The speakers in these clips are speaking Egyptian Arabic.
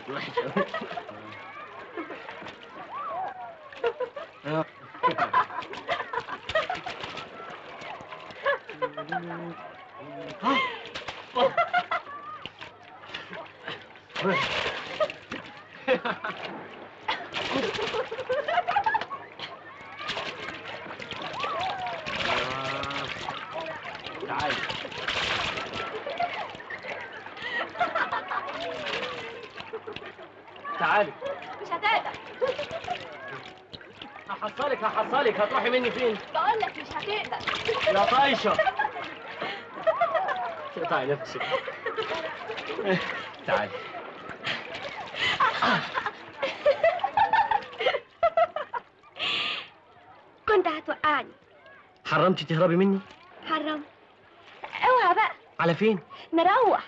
وحش قوي تعالي تعالي مش هتقدر هحصلك هحصلك هتروحي مني فين؟ بقول لك مش هتقدر يا طايشة اقطعي نفسك تعالي كنت هتوقعني حرمتي تهربي مني؟ حرام اوعى بقى على فين؟ نروح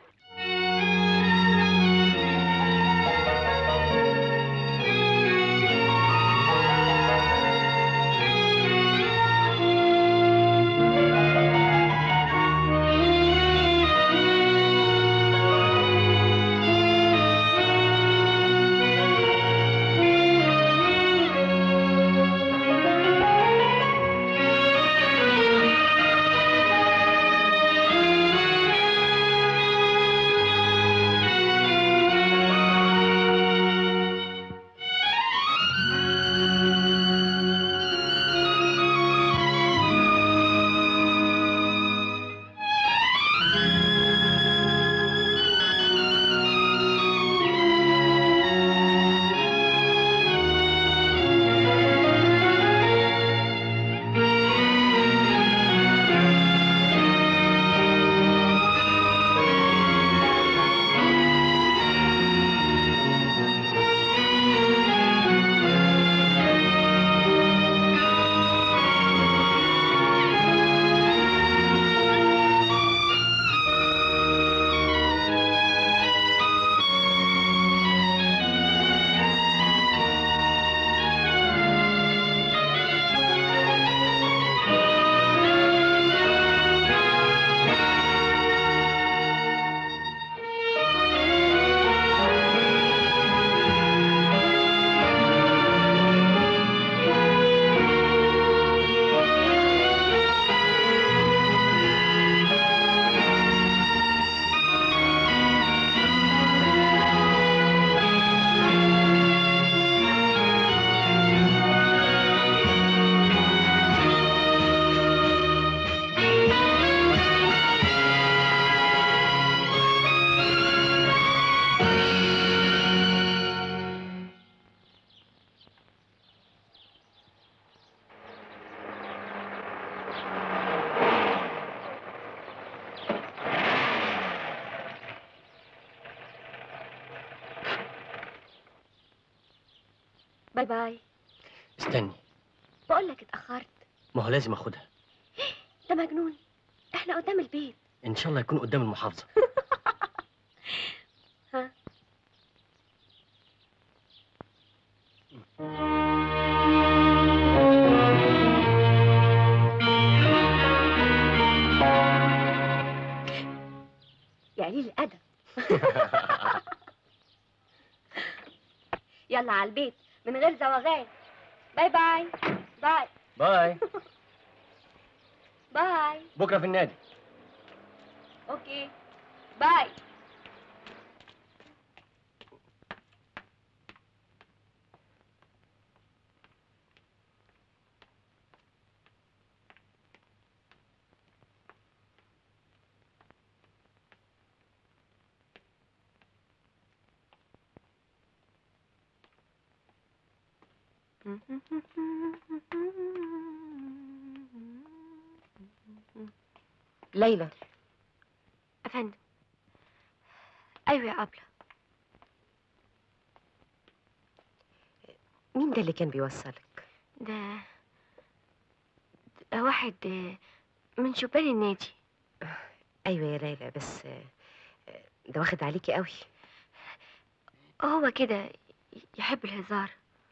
باي باي استني بقول لك اتأخرت ما هو لازم اخدها ده مجنون احنا قدام البيت ان شاء الله يكون قدام المحافظة ها يا قليل الأدب يلا على البيت من غير زوغان باي باي باي باي باي بكرة في النادي اوكي باي ليلى افندم ايوه يا ابله مين ده اللي كان بيوصلك ده ده واحد من شبان النادي ايوه يا ليلى بس ده واخد عليكي قوي هو كده يحب الهزار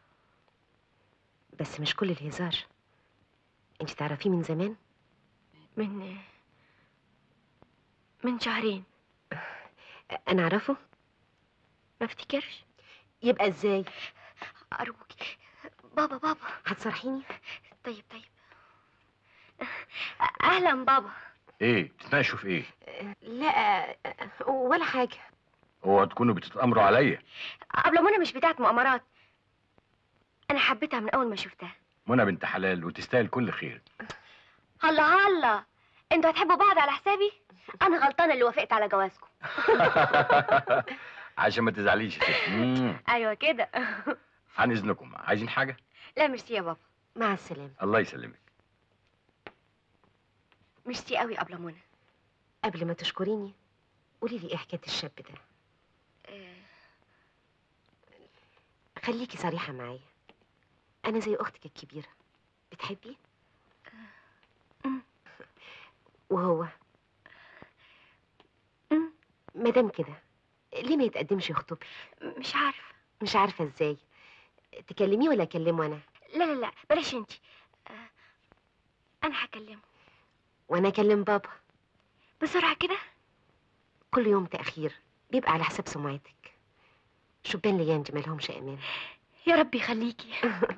بس مش كل الهزار انت تعرفيه من زمان من من شهرين انا اعرفه ما افتكرش يبقى ازاي ارجوك بابا بابا هتصرحيني طيب طيب اهلا بابا ايه بتتناقشوا في ايه لا ولا حاجه هو تكونوا بتتامروا عليا قبل منى مش بتاعت مؤامرات انا حبيتها من اول ما شفتها منى بنت حلال وتستاهل كل خير هلا هلا انتوا هتحبوا بعض على حسابي انا غلطانه اللي وافقت على جوازكم عشان ما تزعليش يا ست مم. ايوه كده عن اذنكم عايزين حاجه لا ميرسي يا بابا مع السلامه الله يسلمك ميرسي قوي قبل منى قبل ما تشكريني قولي لي ايه حكايه الشاب ده آه، خليكي صريحه معايا انا زي اختك الكبيره بتحبيه أمم. وهو أمم. مادام كده ليه ما يتقدمش يخطبك مش عارفه مش عارفه ازاي تكلميه ولا اكلمه انا لا لا لا بلاش انتي آه، انا هكلمه وانا اكلم بابا بسرعه كده كل يوم تاخير بيبقى على حساب سمعتك شبان ليان دي مالهمش امان يا رب يخليكي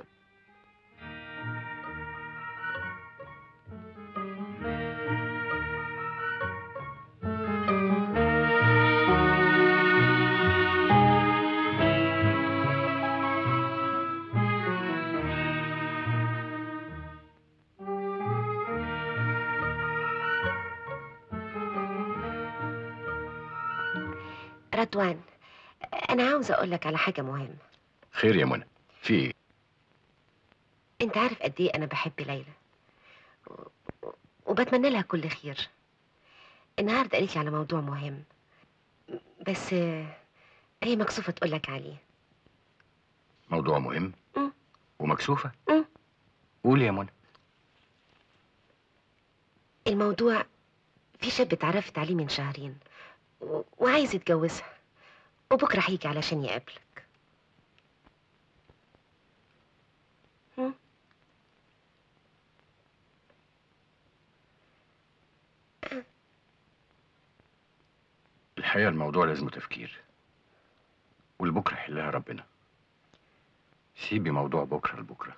رضوان انا عاوزه اقول لك على حاجه مهمه خير يا منى في ايه انت عارف قد ايه انا بحب ليلى و- و- وبتمنى لها كل خير النهارده قالت لي على موضوع مهم بس آه، هي مكسوفه تقول لك عليه موضوع مهم مم. ومكسوفه مم. قولي يا منى الموضوع في شاب اتعرفت عليه من شهرين و- وعايز يتجوزها وبكره هيجي علشان يقابلك هم؟ الحقيقه الموضوع لازم تفكير والبكره يحلها ربنا سيبي موضوع بكره لبكره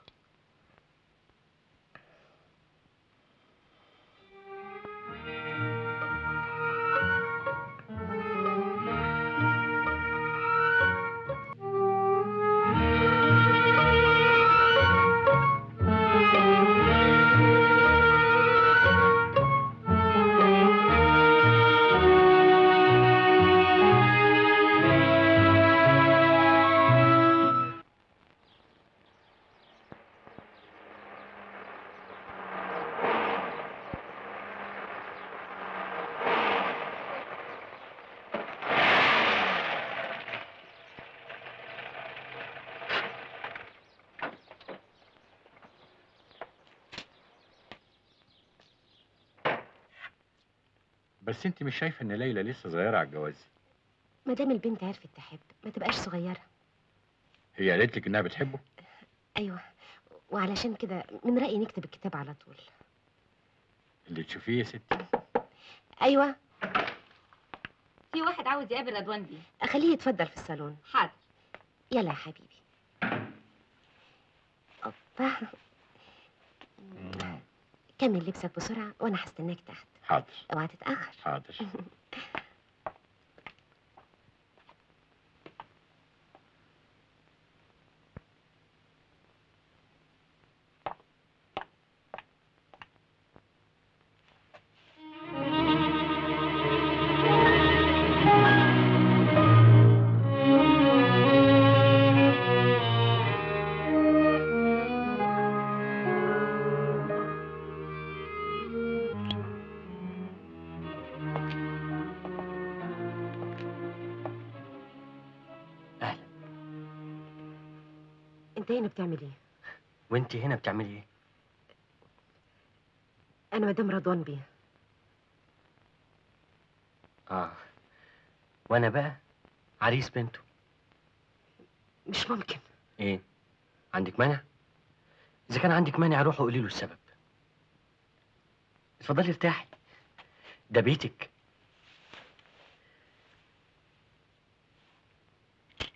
بس انت مش شايفه ان ليلى لسه صغيره على الجواز ما دام البنت عرفت تحب ما تبقاش صغيره هي قالت لك انها بتحبه ايوه وعلشان كده من رايي نكتب الكتاب على طول اللي تشوفيه يا ستي ايوه في واحد عاوز يقابل رضوان بيه خليه يتفضل في الصالون حاضر يلا يا حبيبي اوبا كمل لبسك بسرعه وانا هستناك تحت حاضر اوعى تتاخر حاضر اهلا انت هنا بتعمل ايه وانت هنا بتعملي ايه انا مدام رضوان بيه اه وانا بقى عريس بنته مش ممكن ايه عندك مانع اذا كان عندك مانع روحي قولي له السبب اتفضلي ارتاحي ده بيتك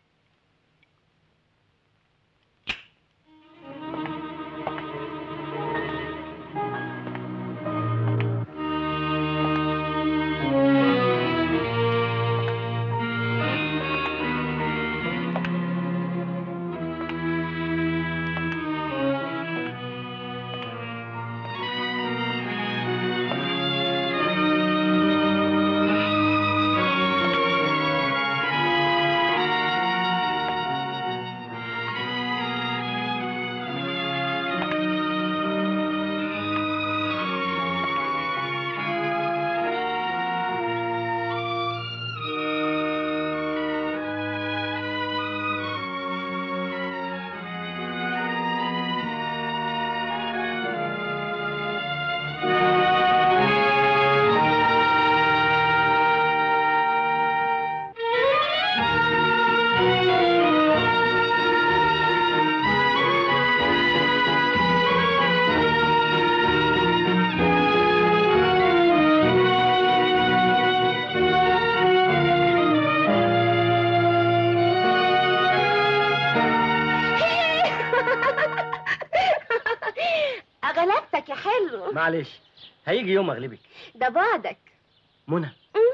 كله معلش هيجي يوم اغلبك ده بعدك منى أم؟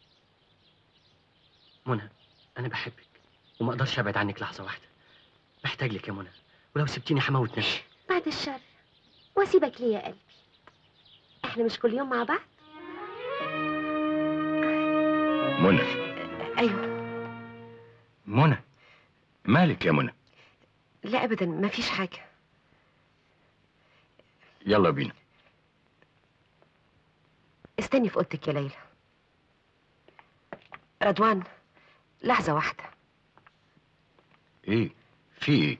منى انا بحبك وما اقدرش ابعد عنك لحظه واحده محتاج لك يا منى ولو سبتيني هموت نفسي بعد الشر واسيبك ليه يا قلبي احنا مش كل يوم مع بعض منى ايوه منى مالك يا منى لا ابدا ما فيش حاجه يلا بينا استني في اوضتك يا ليلى رضوان لحظه واحده ايه في ايه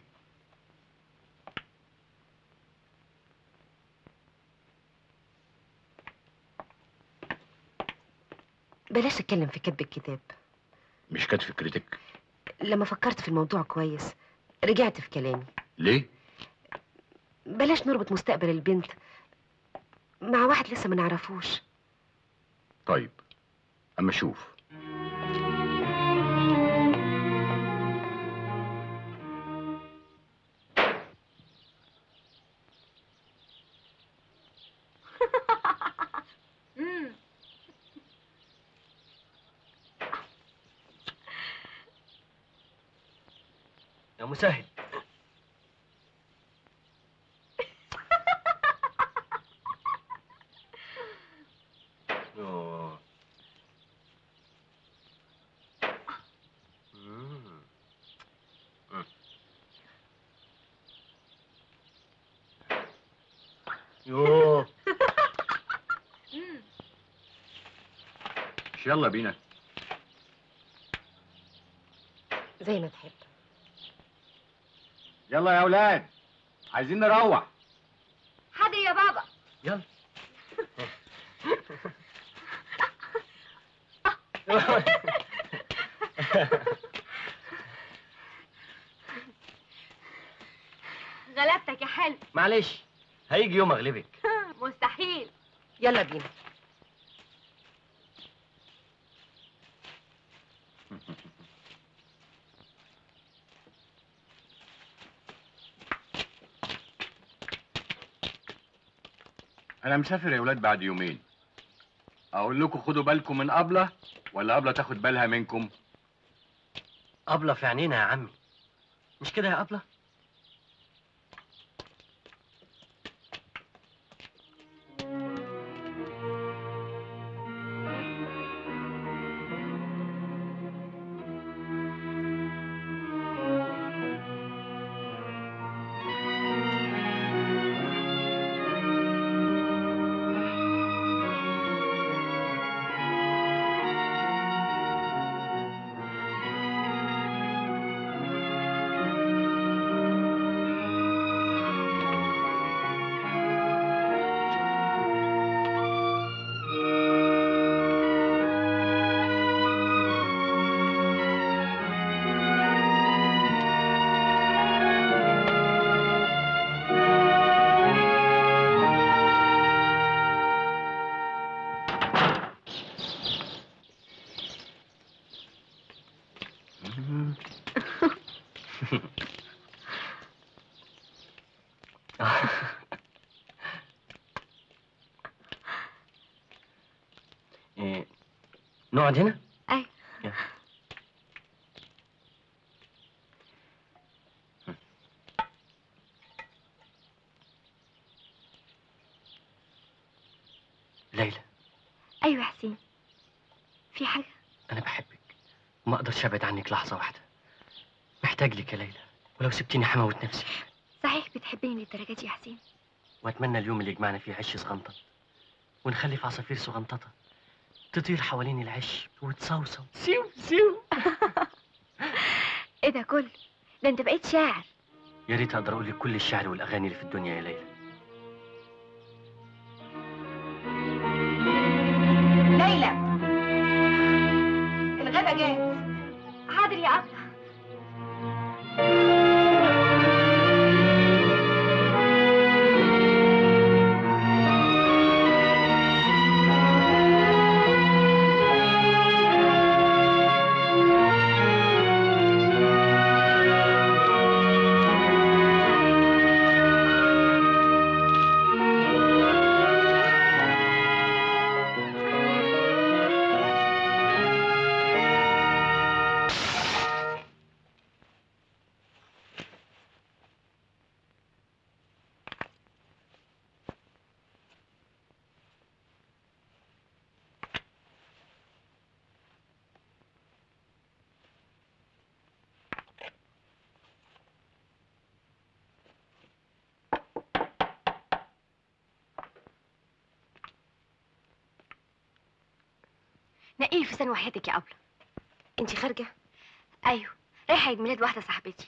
بلاش اتكلم في كتب الكتاب مش كانت فكرتك لما فكرت في الموضوع كويس رجعت في كلامي ليه بلاش نربط مستقبل البنت مع واحد لسه ما نعرفوش طيب اما شوف امم يا مسهل أوه. مم. مم. يوه امم مش يلا بينا زي ما تحب يلا يا اولاد عايزين نروح حاضر يا بابا يلا غلبتك يا حلو معلش هيجي يوم اغلبك مستحيل يلا بينا انا مسافر يا ولاد بعد يومين اقول لكم خدوا بالكم من ابله ولا ابله تاخد بالها منكم أبلة في عينينا يا عمي مش كده يا أبلة؟ إيه، نقعد هنا؟ أي. يلا. ليلى ايوه يا حسين في حاجه أنا بحبك وما أقدرش أبعد عنك لحظة واحدة محتاج لك يا ليلى ولو سبتيني هموت نفسي صحيح بتحبني للدرجه دي يا حسين وأتمنى اليوم اللي يجمعنا فيه عش صغنطط ونخلف عصافير صغنططة تطير حوالين العش وتصوصو سيو سيو ايه ده كله ده انت بقيت شاعر يا ريت أقدر أقول لك كل الشعر والأغاني اللي في الدنيا يا ليلى ليلى الغدا جاهز حاضر يا ابله نقي لي فستان وحياتك يا أبلة انت خارجه أيوه رايحة عيد ميلاد واحدة صاحبتي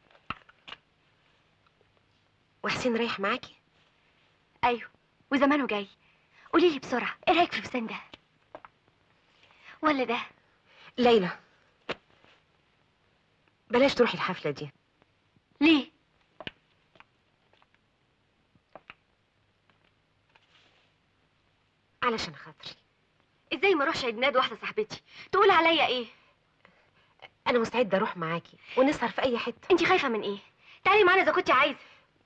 وحسين رايح معاكي أيوه وزمانه جاي قولي لي بسرعة إيه رأيك في الفستان ده؟ ولا ده؟ ليلى بلاش تروحي الحفله دي ليه؟ علشان خاطري ازاي ما اروحش عيد ميلاد واحده صاحبتي تقول عليا ايه انا مستعده اروح معاكي ونسهر في اي حته انت خايفه من ايه تعالي معانا اذا كنت عايزه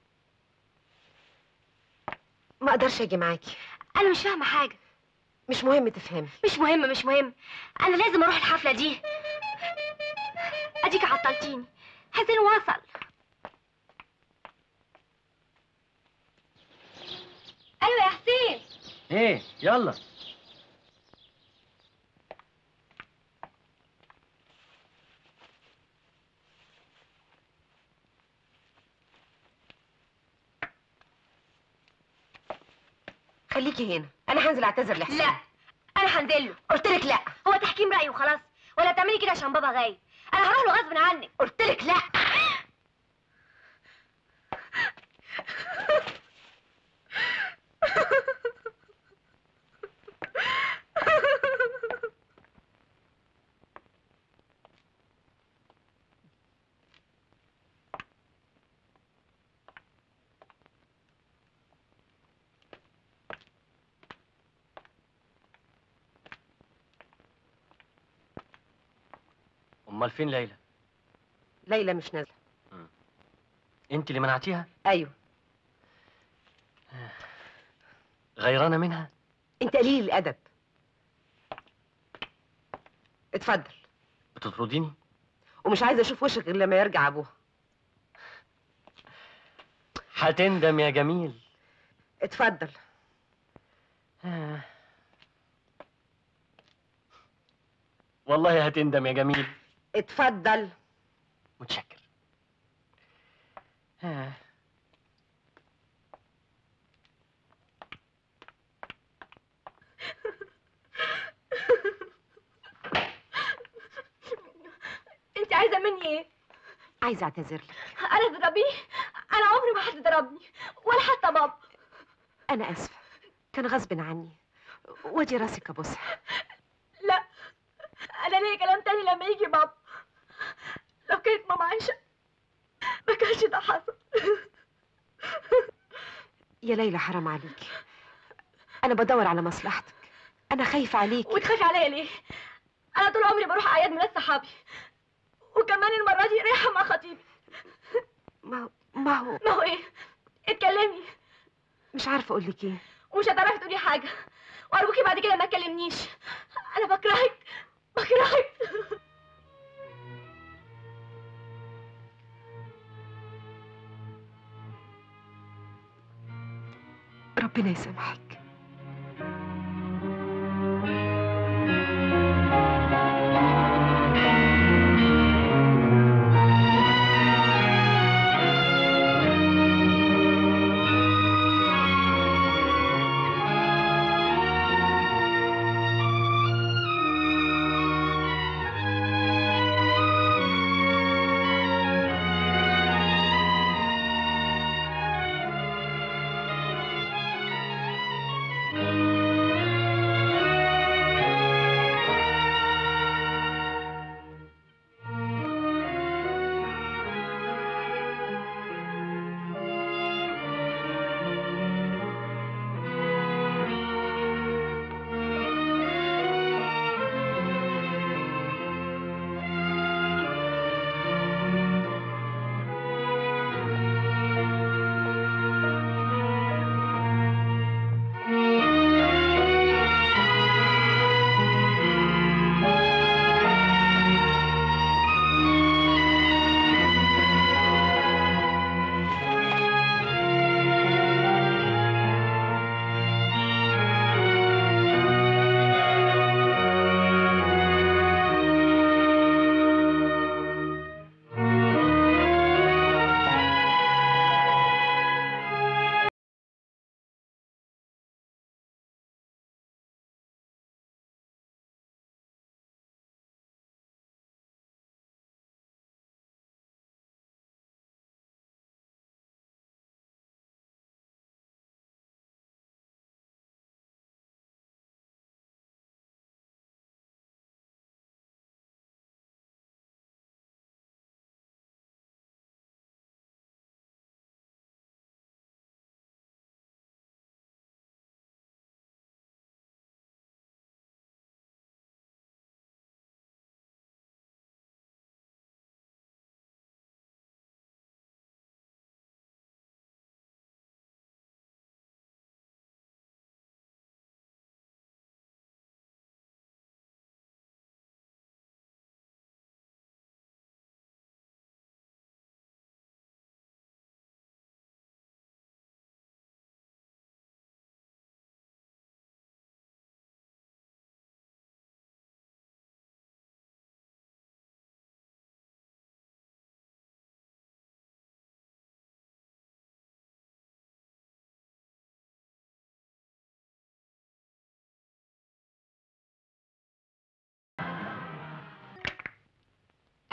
ما اقدرش اجي معاكي انا مش فاهمه حاجه مش مهم تفهمي مش مهم مش مهم انا لازم اروح الحفله دي اديك عطلتيني حسين وصل ايوه يا حسين ايه يلا خليكي هنا انا هنزل اعتذر لحسين لا انا هنزل له قلت لك لا هو تحكيم رايي وخلاص ولا تعملي كده عشان بابا غايب انا هروح له غصب عنك قلت لك لا امال فين ليلى ليلى مش نازله انت اللي منعتيها ايوه غيرانه منها انت قليل الادب اتفضل بتطرديني ومش عايزه اشوف وشك غير لما يرجع ابوها هتندم يا جميل اتفضل آه. والله هتندم يا جميل اتفضل متشكر آه. انت عايزه مني ايه عايزه اعتذر لك انا تضربيه انا عمري ما حد ضربني ولا حتى بابا انا اسفه كان غصب عني ودي راسك ابوسها لا انا ليه كلام تاني لما يجي بابا لو كانت ماما عايشه ما كانش ده حصل يا ليلى حرام عليكي انا بدور على مصلحتك انا خايفه عليكي وتخافي عليا ليه انا طول عمري بروح اعياد ميلاد صحابي وكمان المره دي رايحه مع خطيبي ما هو ما هو ما هو ايه اتكلمي مش عارفه اقول لك ايه ومش هتعرفي تقولي حاجه وارجوكي بعد كده ما تكلمنيش انا بكرهك بكرهك ربنا يسامحك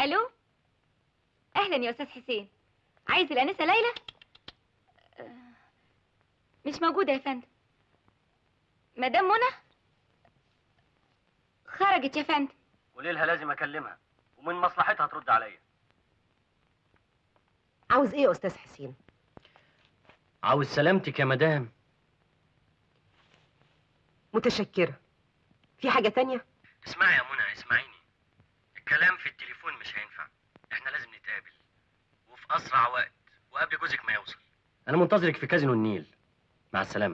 الو اهلا يا استاذ حسين عايز الانسه ليلى آه، مش موجوده يا فندم مدام منى خرجت يا فندم قولي لها لازم اكلمها ومن مصلحتها ترد عليا عاوز ايه يا استاذ حسين عاوز سلامتك يا مدام متشكره في حاجه تانية اسمعي يا منى اسمعيني الكلام في التليفون مش هينفع احنا لازم نتقابل وفي اسرع وقت وقبل جوزك ما يوصل انا منتظرك في كازينو النيل مع السلامه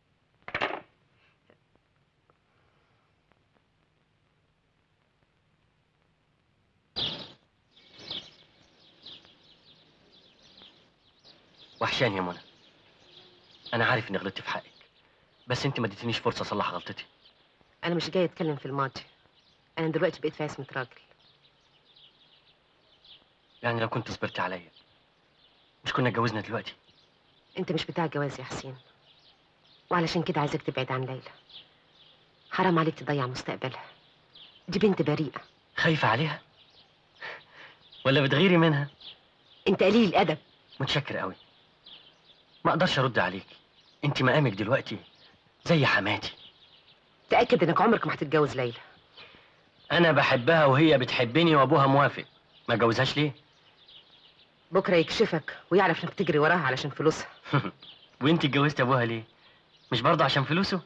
وحشاني يا منى انا عارف اني غلطت في حقك بس انت ما اديتنيش فرصه اصلح غلطتي انا مش جاي اتكلم في الماضي انا دلوقتي بقيت في عصمه راجل يعني لو كنت صبرت عليا مش كنا اتجوزنا دلوقتي انت مش بتاع جواز يا حسين وعلشان كده عايزك تبعد عن ليلى حرام عليك تضيع مستقبلها دي بنت بريئه خايفه عليها ولا بتغيري منها انت قليل الادب متشكر قوي ما اقدرش ارد عليك انت مقامك دلوقتي زي حماتي تاكد انك عمرك ما هتتجوز ليلى انا بحبها وهي بتحبني وابوها موافق ما اتجوزهاش ليه بكره يكشفك ويعرف انك تجري وراها علشان فلوسها وانت اتجوزت ابوها ليه مش برضه عشان فلوسه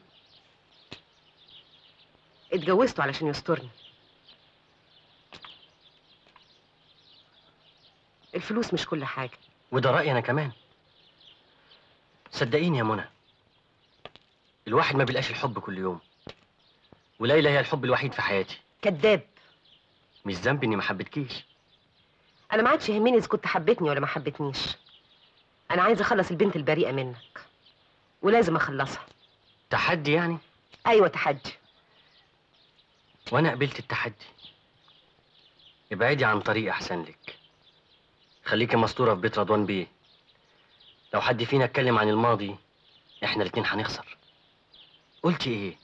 اتجوزته علشان يسترني الفلوس مش كل حاجه وده رايي انا كمان صدقيني يا منى الواحد ما بيلقاش الحب كل يوم وليلى هي الحب الوحيد في حياتي كذاب مش ذنبي اني ما حبيتكيش انا ما عادش يهمني اذا كنت حبيتني ولا ما حبيتنيش انا عايزه اخلص البنت البريئه منك ولازم اخلصها تحدي يعني ايوه تحدي وانا قبلت التحدي ابعدي عن طريق احسن لك خليكي مستوره في بيت رضوان بيه لو حد فينا اتكلم عن الماضي احنا الاتنين هنخسر قلتي ايه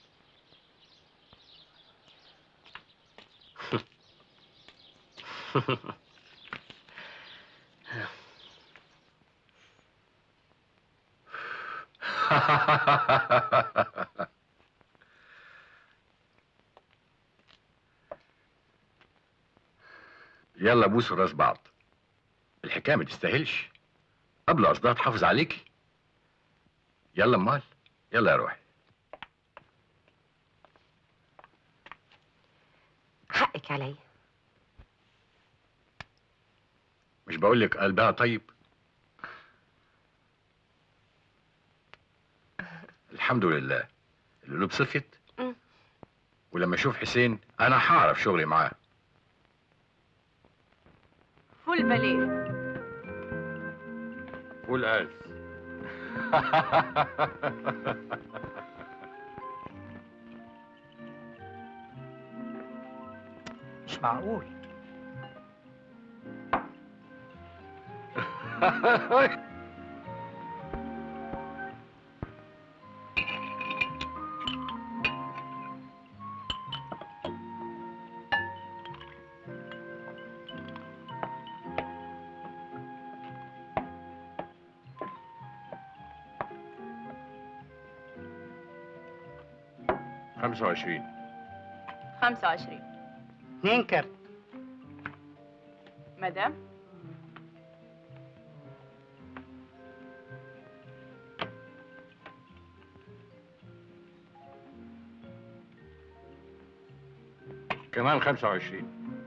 يلا بوسوا راس بعض الحكايه ما تستاهلش قبل قصدها تحافظ عليكي يلا امال يلا يا روحي حقك عليا مش بقول لك قلبها طيب الحمد لله القلوب صفت مم. ولما اشوف حسين انا هعرف شغلي معاه فول باليه قول قال مش معقول خمسة وعشرين 25 اتنين كارت مدام كمان خمسة وعشرين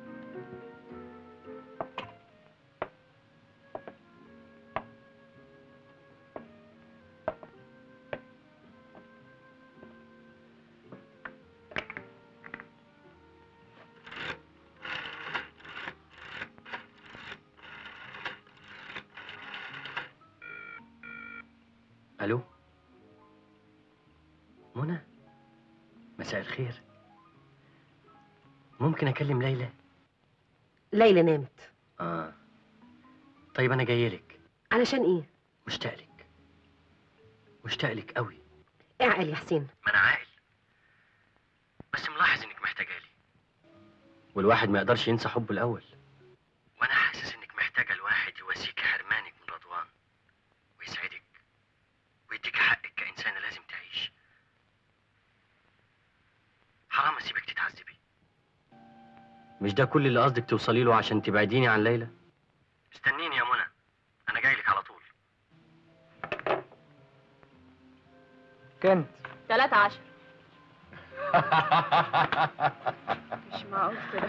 الو منى مساء الخير ممكن اكلم ليلى ليلى نامت اه طيب انا جاي لك علشان ايه مشتاق لك مشتاق لك قوي اعقل يا حسين ما انا عاقل بس ملاحظ انك محتاجه لي والواحد ما يقدرش ينسى حبه الاول وانا حاسس انك محتاجه لواحد يواسيك حرمانك من رضوان ويسعدك ويديك حقك كانسانه لازم تعيش حرام اسيبك تتعذبي مش ده كل اللي قصدك توصلي له عشان تبعديني عن ليلى استنيني يا منى انا جاي لك على طول كنت تلاتة عشر مش معقول كده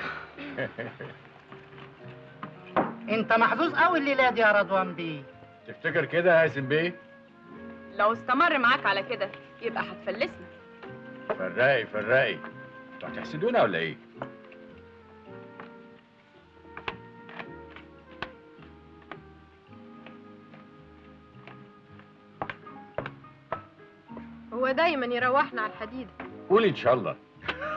انت محظوظ قوي الليله دي يا رضوان بيه تفتكر كده يا ياسين بيه لو استمر معاك على كده يبقى هتفلسنا فرقي فرقي انتوا هتحسدونا ولا ايه هو دايما يروحنا على الحديدة قولي ان شاء الله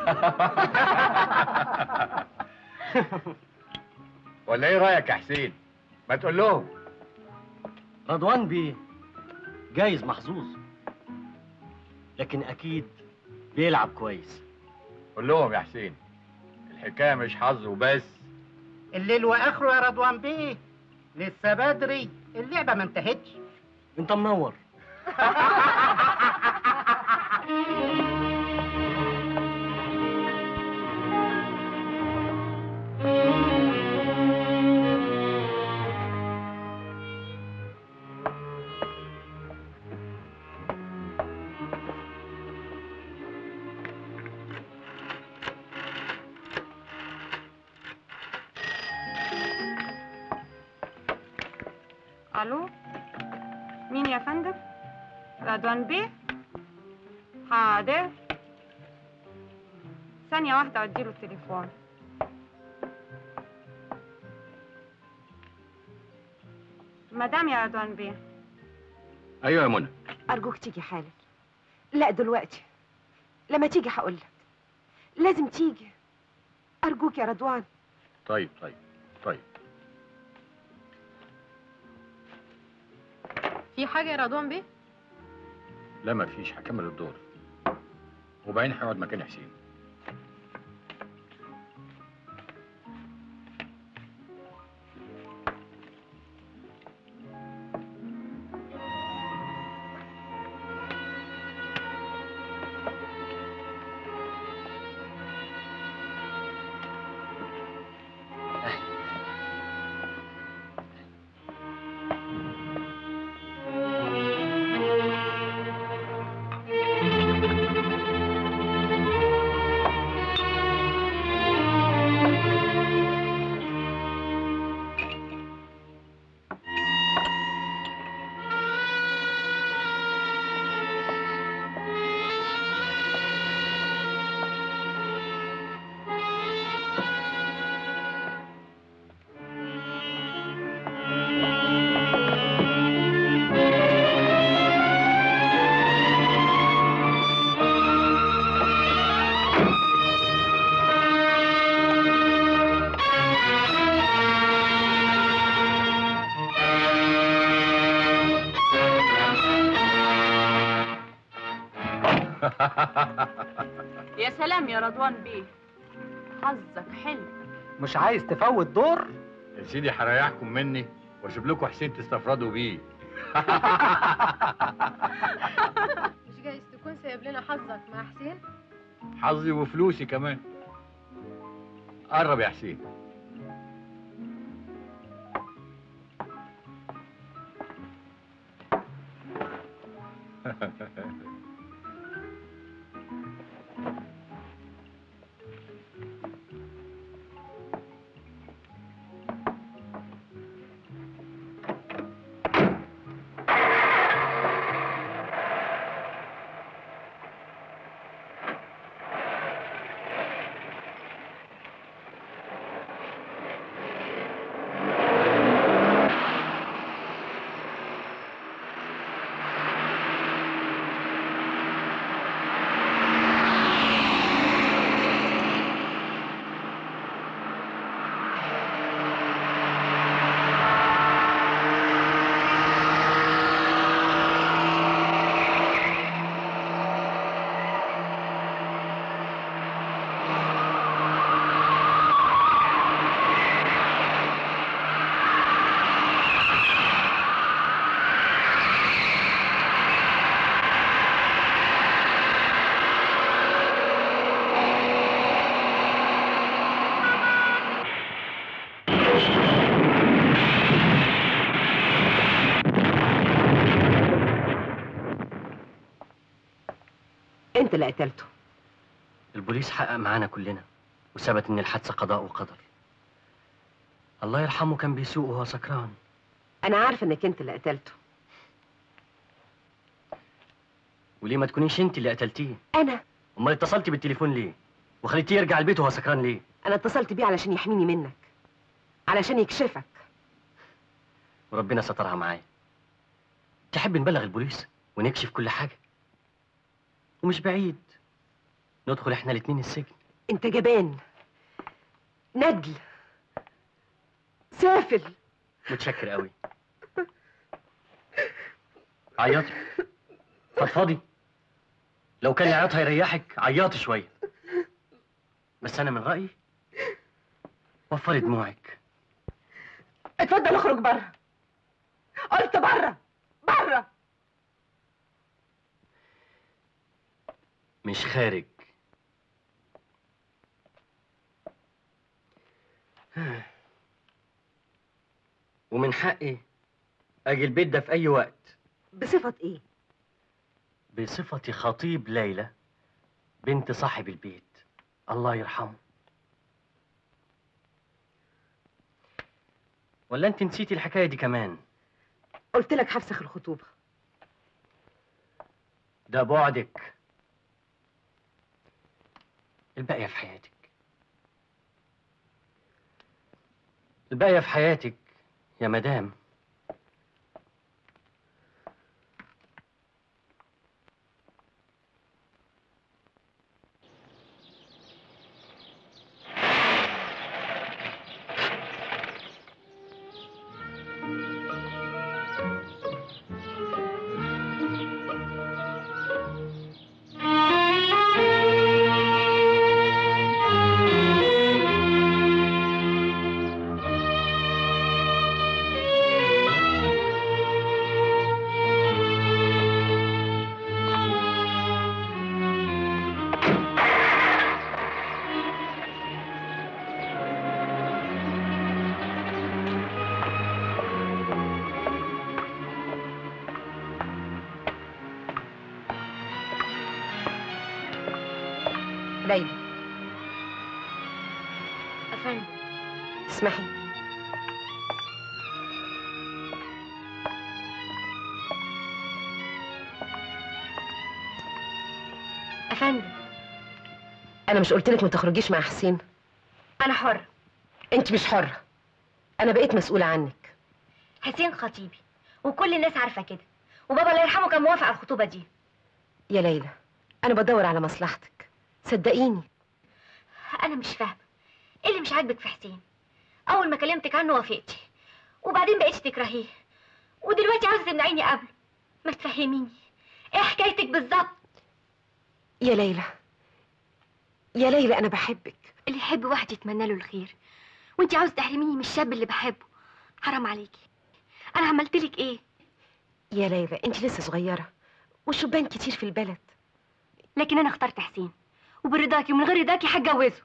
ولا ايه رايك يا حسين ما تقول لهم رضوان بيه جايز محظوظ لكن اكيد بيلعب كويس قول لهم يا حسين الحكايه مش حظ وبس الليل واخره يا رضوان بيه لسه بدري اللعبه ما انتهتش انت منور الو مين يا فندم رضوان بيه حاضر ثانية واحدة اديله التليفون مدام يا رضوان بيه ايوه يا منى أرجوك تيجي حالا لا دلوقتي لما تيجي هقولك لازم تيجي أرجوك يا رضوان طيب طيب طيب في حاجة يا رضوان بيه لا ما فيش هكمل الدور وبعدين هيقعد مكان حسين يا سلام يا رضوان بيه حظك حلو مش عايز تفوت دور يا سيدي هريحكم مني واشوف لكم حسين تستفردوا بيه مش جايز تكون سايب لنا حظك مع حسين حظي وفلوسي كمان قرب يا حسين انت اللي قتلته البوليس حقق معانا كلنا وثبت ان الحادثه قضاء وقدر الله يرحمه كان بيسوق وهو سكران انا عارفه انك انت اللي قتلته وليه ما تكونيش انت اللي قتلتيه انا امال اتصلتي بالتليفون ليه وخليتيه يرجع البيت وهو سكران ليه انا اتصلت بيه علشان يحميني منك علشان يكشفك وربنا سترها معايا تحب نبلغ البوليس ونكشف كل حاجه ومش بعيد ندخل احنا الاتنين السجن انت جبان ندل سافل متشكر قوي عيطي فضفضي لو كان العياط هيريحك عيطي شويه بس انا من رايي وفري دموعك اتفضل اخرج بره قلت بره بره مش خارج ومن حقي اجي البيت ده في اي وقت بصفة ايه بصفتي خطيب ليلى بنت صاحب البيت الله يرحمه ولا انت نسيتي الحكايه دي كمان قلت لك هفسخ الخطوبة ده بعدك الباقية في حياتك الباقية في حياتك يا مدام ليلى افندم اسمحي افندم انا مش قلت لك ما تخرجيش مع حسين انا حر انت مش حرة انا بقيت مسؤولة عنك حسين خطيبي وكل الناس عارفه كده وبابا الله يرحمه كان موافق على الخطوبه دي يا ليلى انا بدور على مصلحتك صدقيني انا مش فاهمه ايه اللي مش عاجبك في حسين اول ما كلمتك عنه وافقتي وبعدين بقيتي تكرهيه ودلوقتي عاوزه تمنعيني قبله ما تفهميني ايه حكايتك بالظبط يا ليلى يا ليلى انا بحبك اللي يحب واحد يتمنى له الخير وانت عاوز تحرميني من الشاب اللي بحبه حرام عليكي انا عملت لك ايه يا ليلى انت لسه صغيرة والشبان كتير في البلد لكن انا اخترت حسين وبرضاكي ومن غير رضاكي هتجوزه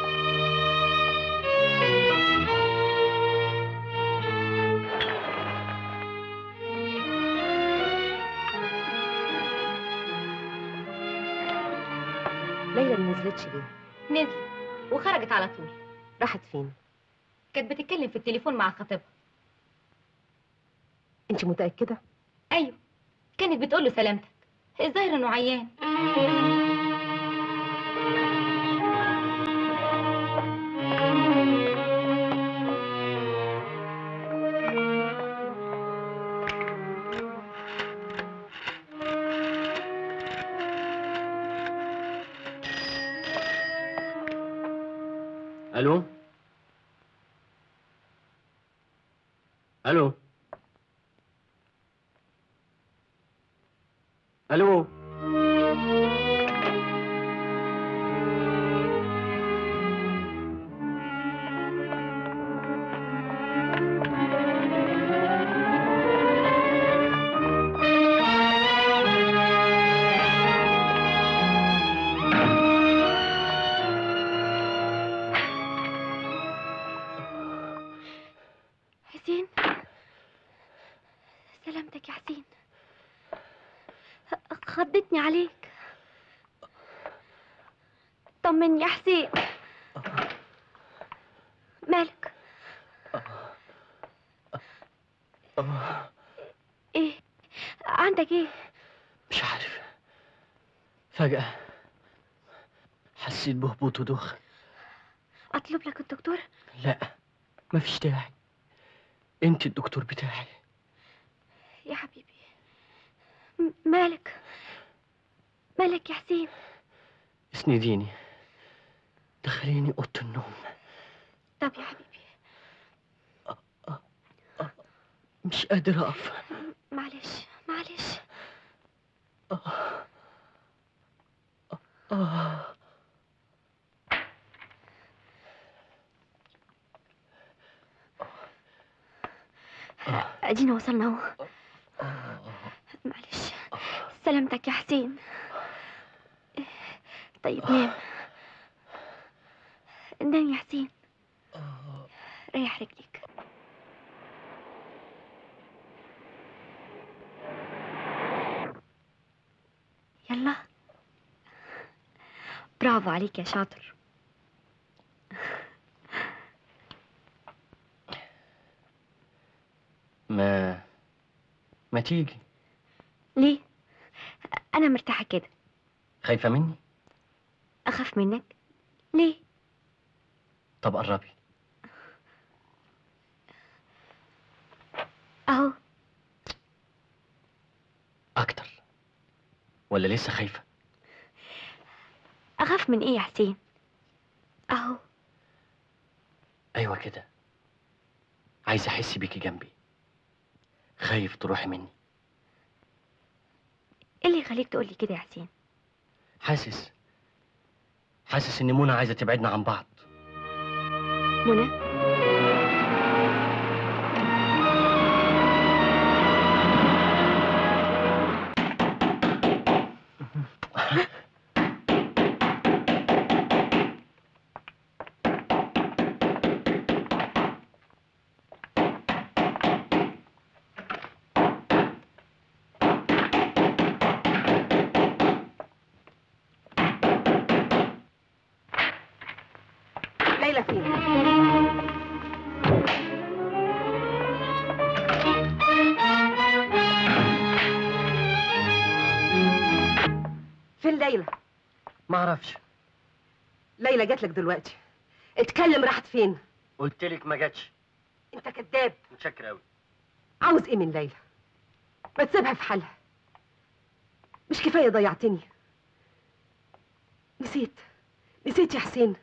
ليلى ما نزلتش ليه نزل وخرجت على طول راحت فين كانت بتتكلم في التليفون مع خطيبها انت متأكدة ايوه كانت بتقول له سلامتك الظاهر انه عيان الو الو الو حسين سلامتك يا حسين خضتني عليك طمني يا حسين مالك ايه عندك ايه مش عارف فجأة حسيت بهبوط ودوخة اطلب لك الدكتور لا مفيش داعي انت الدكتور بتاعي يا حبيبي م- مالك مالك يا حسين اسنديني دخليني اوضه النوم طب يا حبيبي مش قادر اقف معلش معلش آه. ادينا وصلنا اهو معلش سلامتك يا حسين طيب نام نام يا حسين ريح رجليك يلا برافو عليك يا شاطر ما ما تيجي ليه انا مرتاحه كده خايفة مني اخاف منك ليه طب قربي اهو اكتر ولا لسه خايفة اخاف من ايه يا حسين اهو ايوه كده عايز احس بيكي جنبي خايف تروحي مني ايه اللي يخليك تقولي كده يا حسين حاسس حاسس ان منى عايزة تبعدنا عن بعض منى ليلى فين فين ليلى ما اعرفش ليلى جات لك دلوقتي اتكلم راحت فين قلت لك ما جاتش انت كذاب متشكر قوي عاوز ايه من ليلى ما تسيبها في حالها مش كفايه ضيعتني نسيت نسيت يا حسين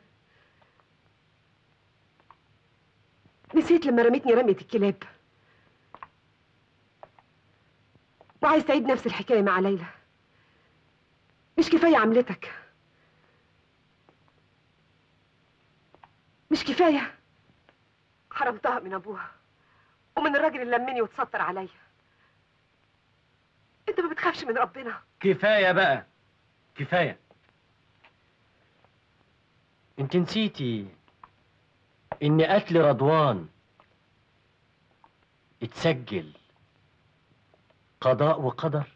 نسيت لما رميتني رمية الكلاب وعايز تعيد نفس الحكاية مع ليلى مش كفاية عملتك مش كفاية حرمتها من أبوها ومن الراجل اللي لمني وتستر عليا انت ما بتخافش من ربنا كفاية بقى كفاية انت نسيتي ان قتل رضوان اتسجل قضاء وقدر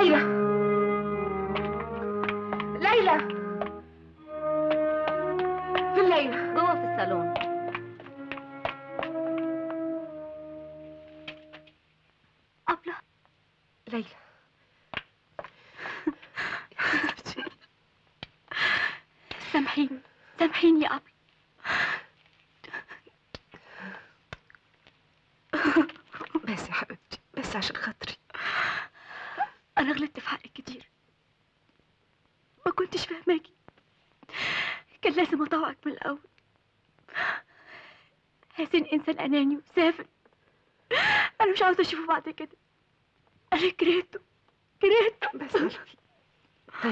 ليلى ليلى فين ليلى جوه في الصالون أبلة ليلى سامحيني سامحيني يا أبلة بس يا حبيبتي بس عشان خاطري أنا غلطت في حقك كتير ما كنتش فاهماكي كان لازم أطوعك من الأول حسين إنسان أناني وسافل أنا مش عاوزة أشوفه بعد كده أنا كرهته كرهته بس ليلى طيب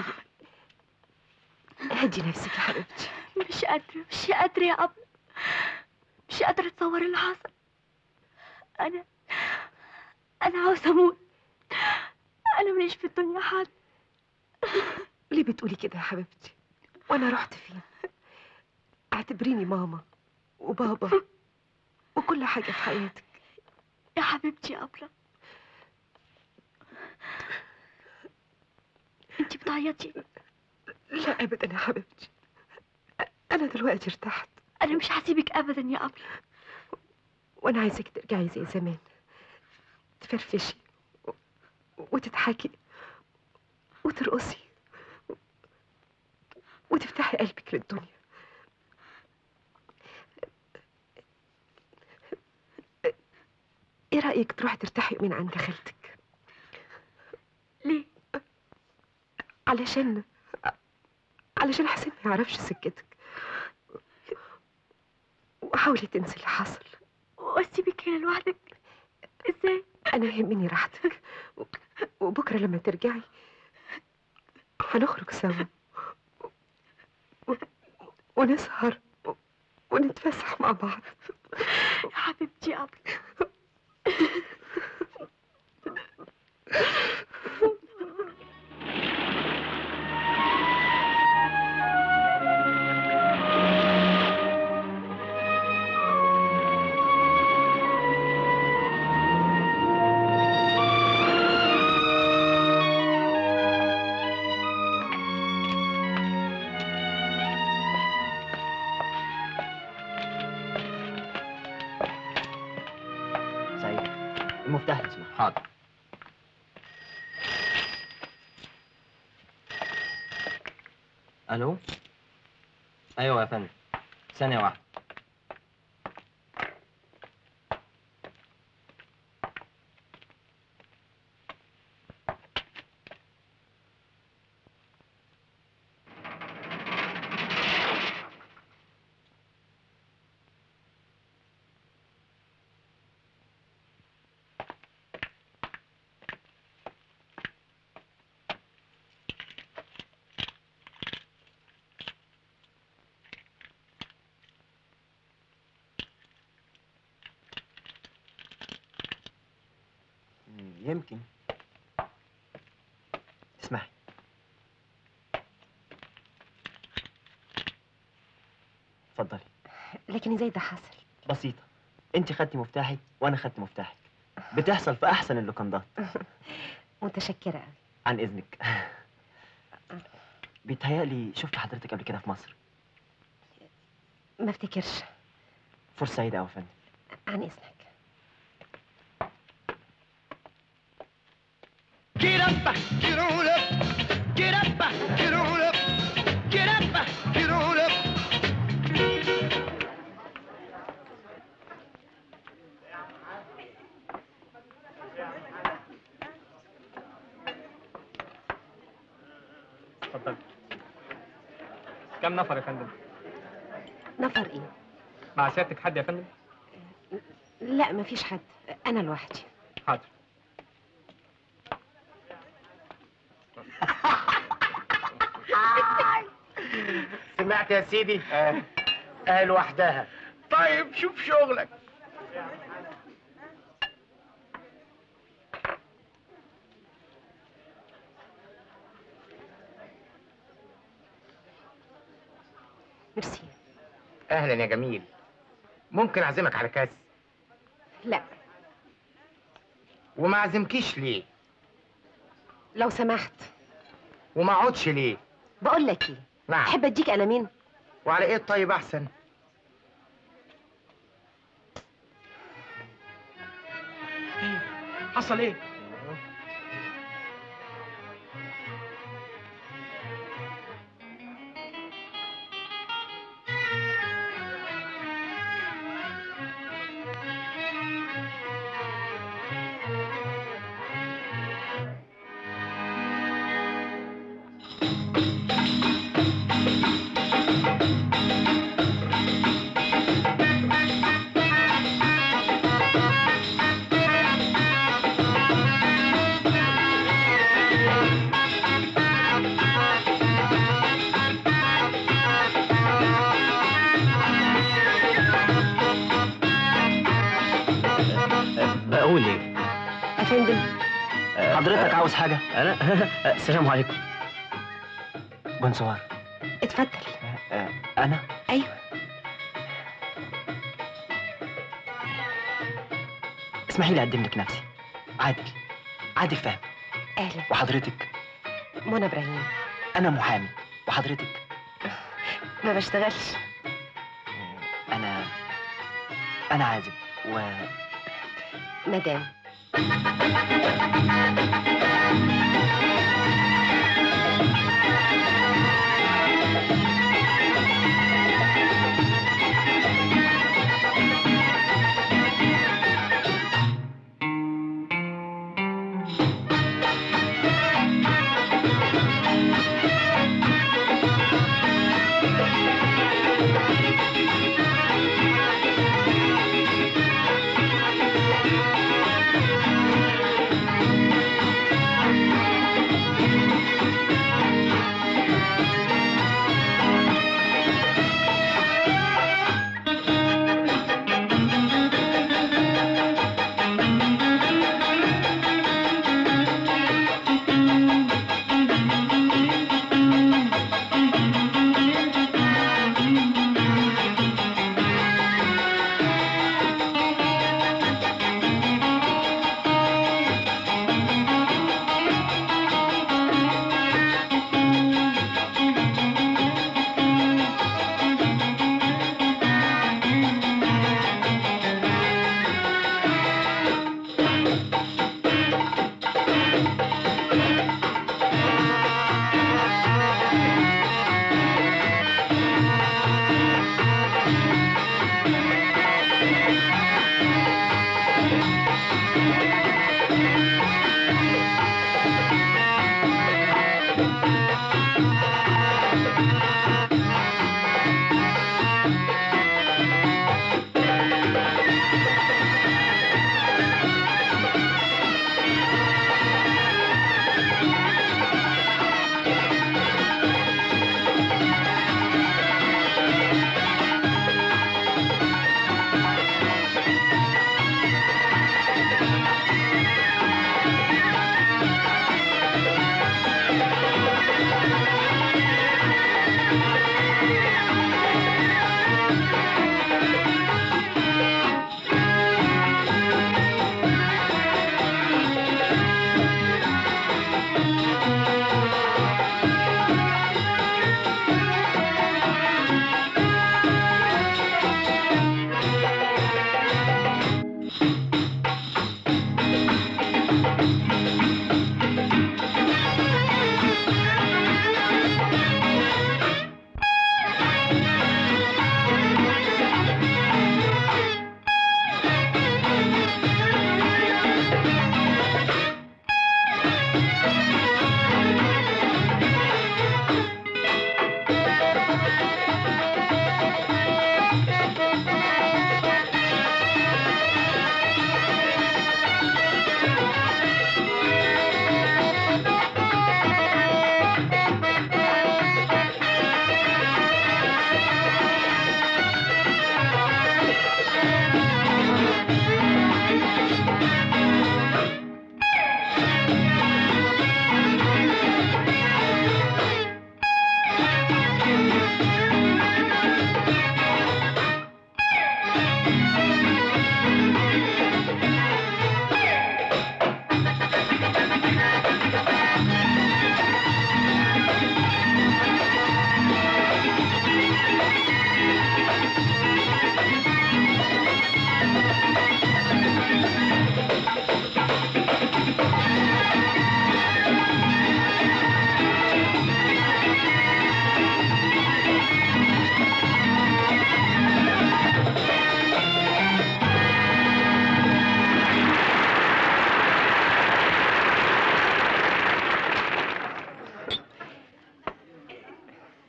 هدي نفسك يا حبيبتي مش قادرة مش قادرة يا أبلة مش قادرة أتصور اللي حصل أنا أنا عاوزة أموت أنا ماليش في الدنيا حد ليه بتقولي كده يا حبيبتي وانا رحت فين اعتبريني ماما وبابا وكل حاجه في حياتك يا حبيبتي يا أبلة انتي بتعيطي لا ابدا يا حبيبتي انا دلوقتي ارتحت أنا مش هسيبك أبدا يا أبلة وانا عايزك ترجعي زي زمان تفرفشي و- وتضحكي وترقصي وتفتحي قلبك للدنيا ايه رأيك تروحي ترتاحي يومين عند خالتك ليه؟ علشان علشان حسين ما يعرفش سكتك وحاولي تنسي اللي حصل وأسيبك هنا لوحدك إزاي؟ انا يهمني راحتك و- وبكره لما ترجعي هنخرج سوا و- ونسهر و- ونتفسح مع بعض يا حبيبتي يا أبلة سعيد المفتاح اسمع حاضر الو ايوه يا فندم ثانيه واحده يمكن اسمعي اتفضلي لكن ازاي ده حصل بسيطة انت خدتي مفتاحي وانا خدت مفتاحك بتحصل في احسن اللوكندات متشكره قوي عن اذنك بيتهيألي شفت حضرتك قبل كده في مصر ما افتكرش فرصة سعيدة أوي يا فندم عن اذنك Get up, get on up, get up, get on up, get up, get on up. اتفضل كم نفر يا فندم؟ نفر ايه مع سيادتك حد يا فندم؟ لا مفيش حد انا لوحدي حاضر سمعت يا سيدي آه. آه لوحدها طيب شوف شغلك ميرسي اهلا يا جميل ممكن اعزمك على كاس لا وما عزمكيش ليه لو سمحت وما اقعدش ليه بقول لك ايه نعم احب اديك انا مين وعلى ايه الطيب احسن حصل ايه بقول ايه افندم حضرتك عاوز حاجه انا السلام عليكم بونسوار اتفضل انا ايوه اسمحي لي اقدم لك نفسي عادل عادل فهمي اهلا وحضرتك منى ابراهيم انا محامي وحضرتك ما بشتغلش انا انا عازب و مدام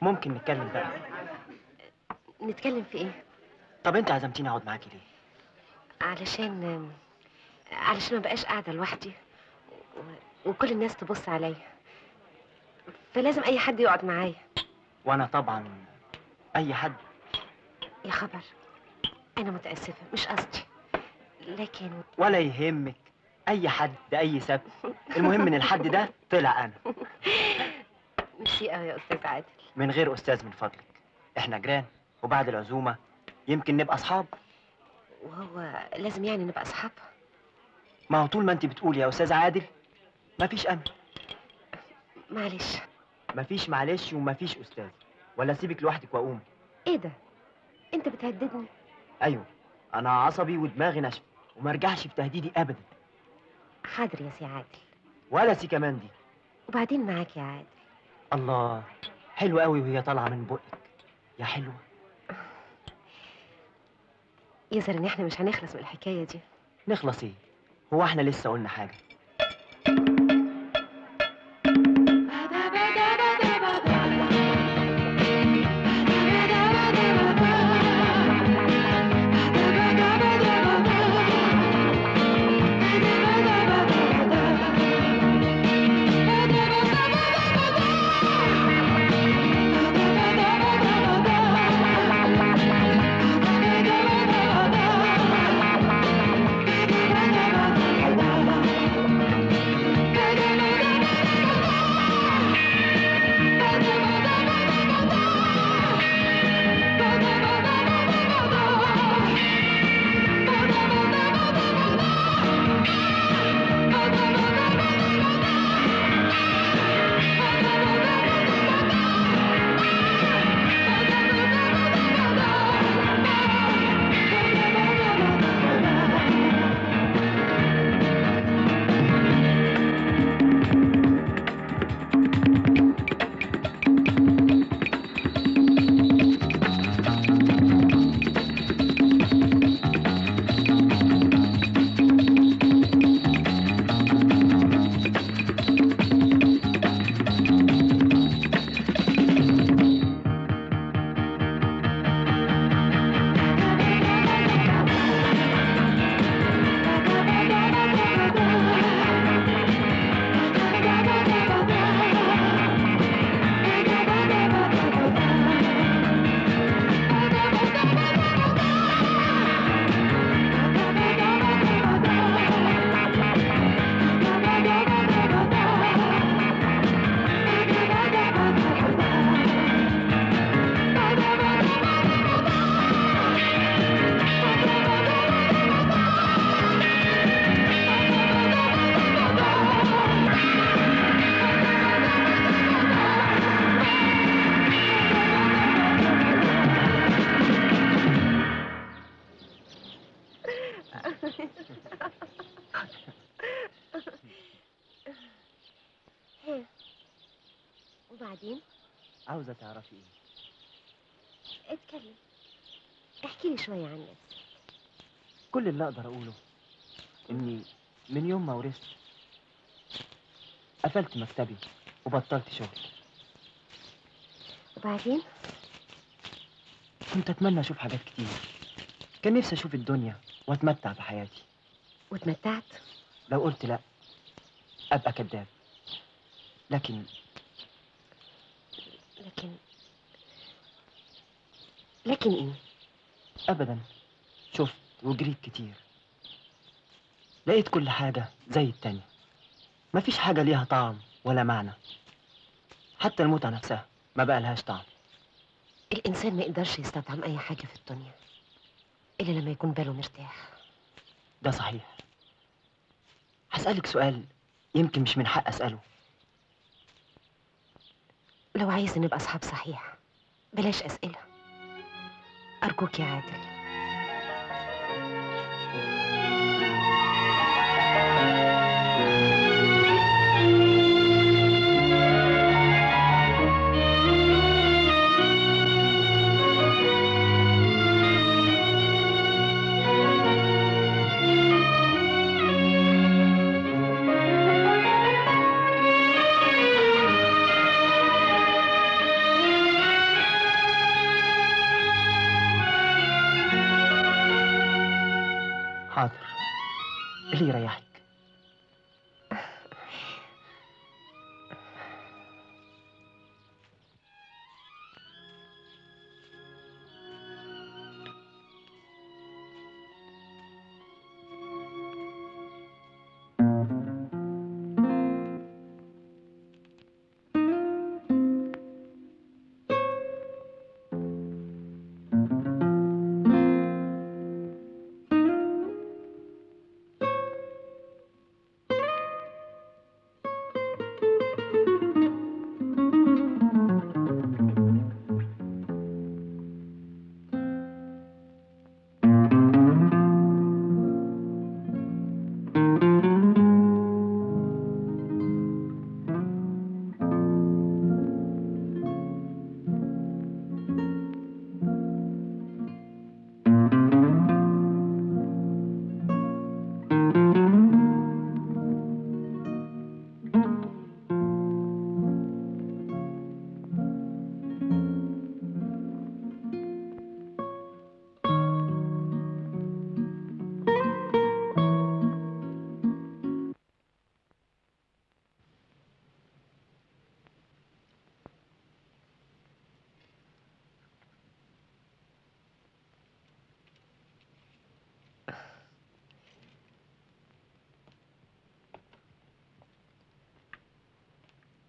ممكن نتكلم بقى نتكلم في ايه طب انت عزمتيني اقعد معاكي ليه علشان علشان ما بقاش قاعده لوحدي و... وكل الناس تبص عليا فلازم اي حد يقعد معايا وانا طبعا اي حد يا خبر انا متاسفه مش قصدي لكن ولا يهمك اي حد باي سبب المهم ان الحد ده طلع انا ميرسي قوي يا استاذ عادل من غير استاذ من فضلك احنا جيران وبعد العزومه يمكن نبقى اصحاب وهو لازم يعني نبقى اصحاب ما هو طول ما انت بتقولي يا استاذ عادل مفيش انا معلش مفيش معلش ومفيش استاذ ولا اسيبك لوحدك واقوم ايه ده انت بتهددني ايوه انا عصبي ودماغي ناشفه وما ارجعش في تهديدي ابدا حاضر يا سي عادل ولا سي كمان دي وبعدين معاك يا عادل الله حلوه قوي وهي طالعه من بقك يا حلوه يظهر ان احنا مش هنخلص من الحكايه دي نخلص ايه هو احنا لسه قلنا حاجه وبعدين عاوزه تعرفي ايه اتكلم احكي لي شويه عن نفسك كل اللي اقدر اقوله اني من يوم ما ورثت قفلت مكتبي وبطلت شغل وبعدين كنت اتمنى اشوف حاجات كتير كان نفسي اشوف الدنيا واتمتع بحياتي واتمتعت لو قلت لا ابقى كذاب لكن لكن لكن ايه ابدا شفت وجريت كتير لقيت كل حاجه زي التانية مفيش حاجه ليها طعم ولا معنى حتى المتعه نفسها ما بقى لهاش طعم الانسان ما يقدرش يستطعم اي حاجه في الدنيا الا لما يكون باله مرتاح ده صحيح هسألك سؤال يمكن مش من حق أسأله لو عايز نبقى اصحاب صحيح بلاش اسئله ارجوك يا عادل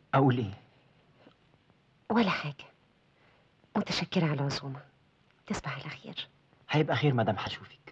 اقول ايه ولا حاجة متشكرة على العزومة تصبح على خير هيبقى خير مدام هشوفك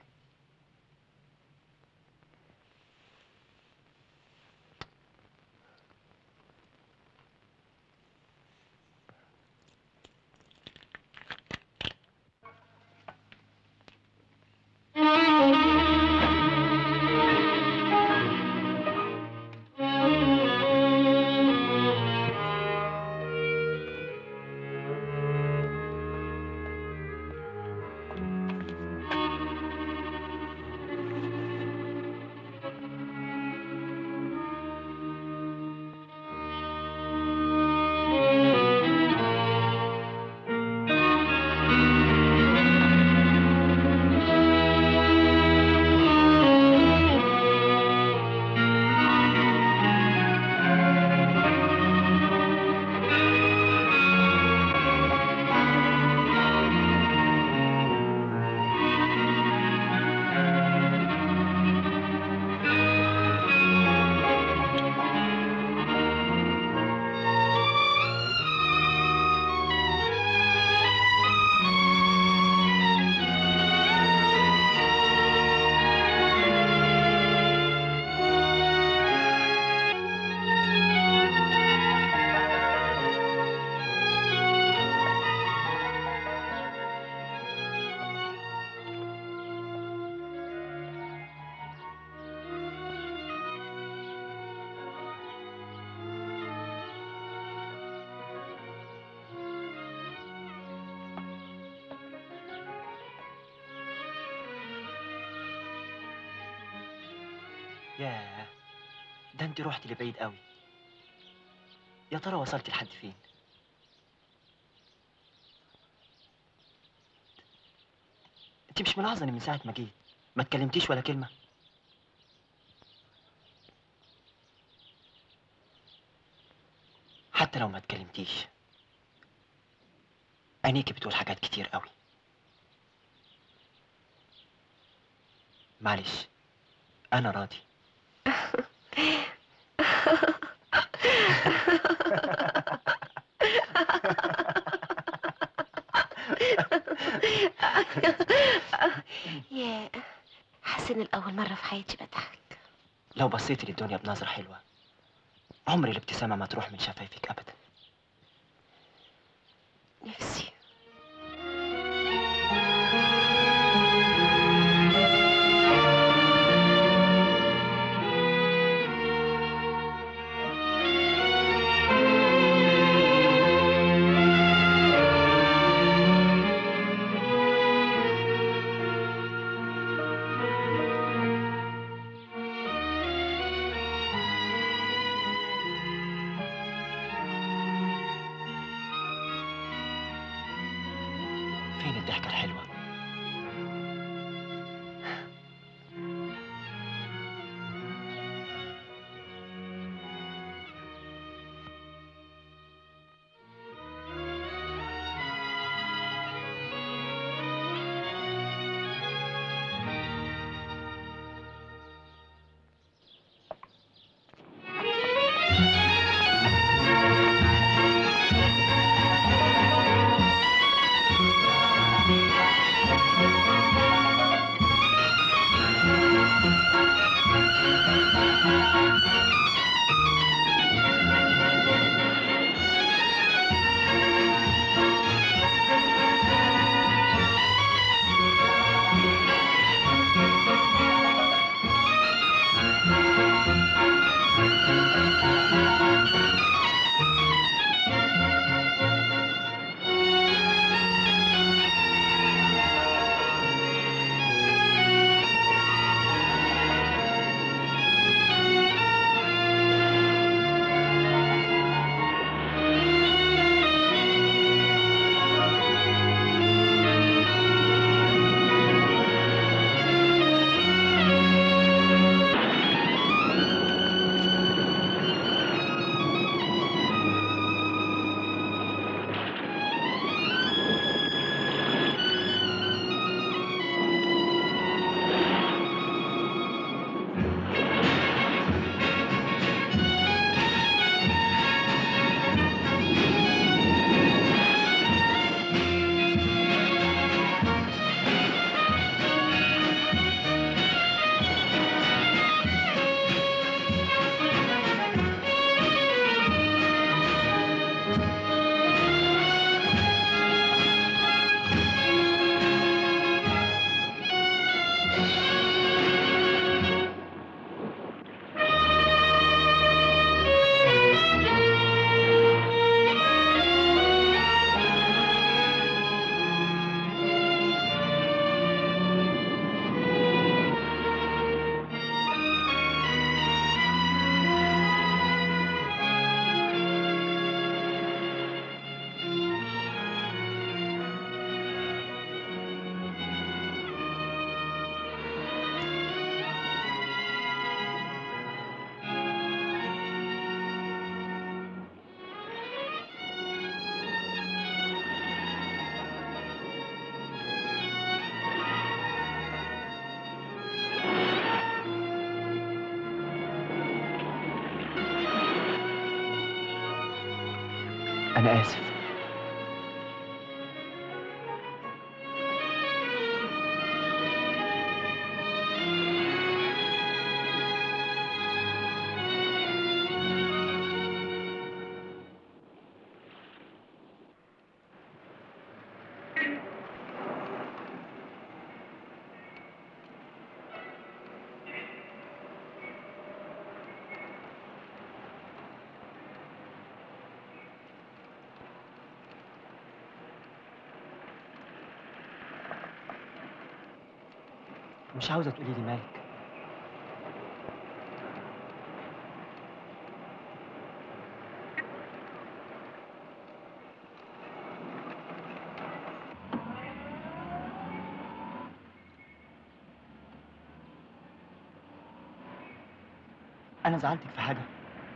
ياه ده انت رحت لبعيد قوي يا ترى وصلت لحد فين انت مش ملاحظه ان من ساعه ما جيت ما اتكلمتيش ولا كلمه حتى لو ما اتكلمتيش عينيكي بتقول حاجات كتير قوي معلش انا راضي يا حاسة إن الأول مرة في حياتي بضحك لو بصيتي للدنيا بنظرة حلوة عمر الابتسامة ما تروح من شفايفك أبدا نفسي فين الضحكة الحلوة أنا آسف مش عاوزة تقولي لي مالك أنا زعلتك في حاجة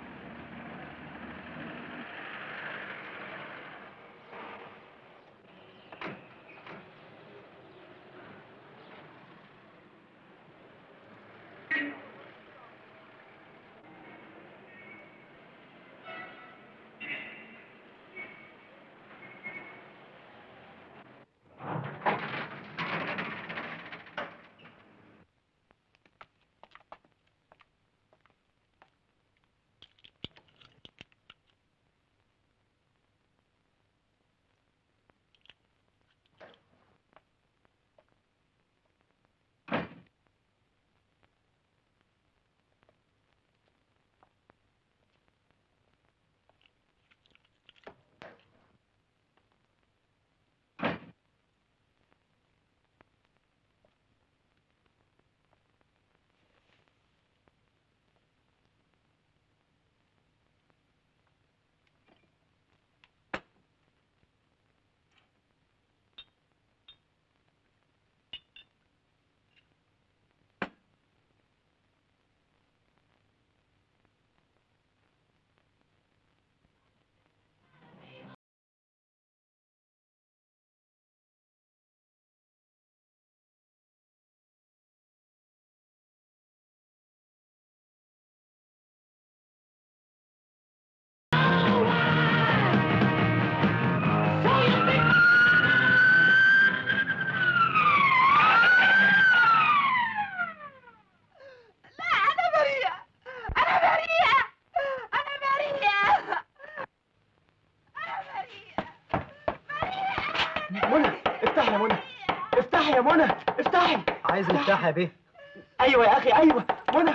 منى افتحي يا منى افتحي يا منى افتحي عايز مفتاح يا بيه ايوه يا اخي ايوه منى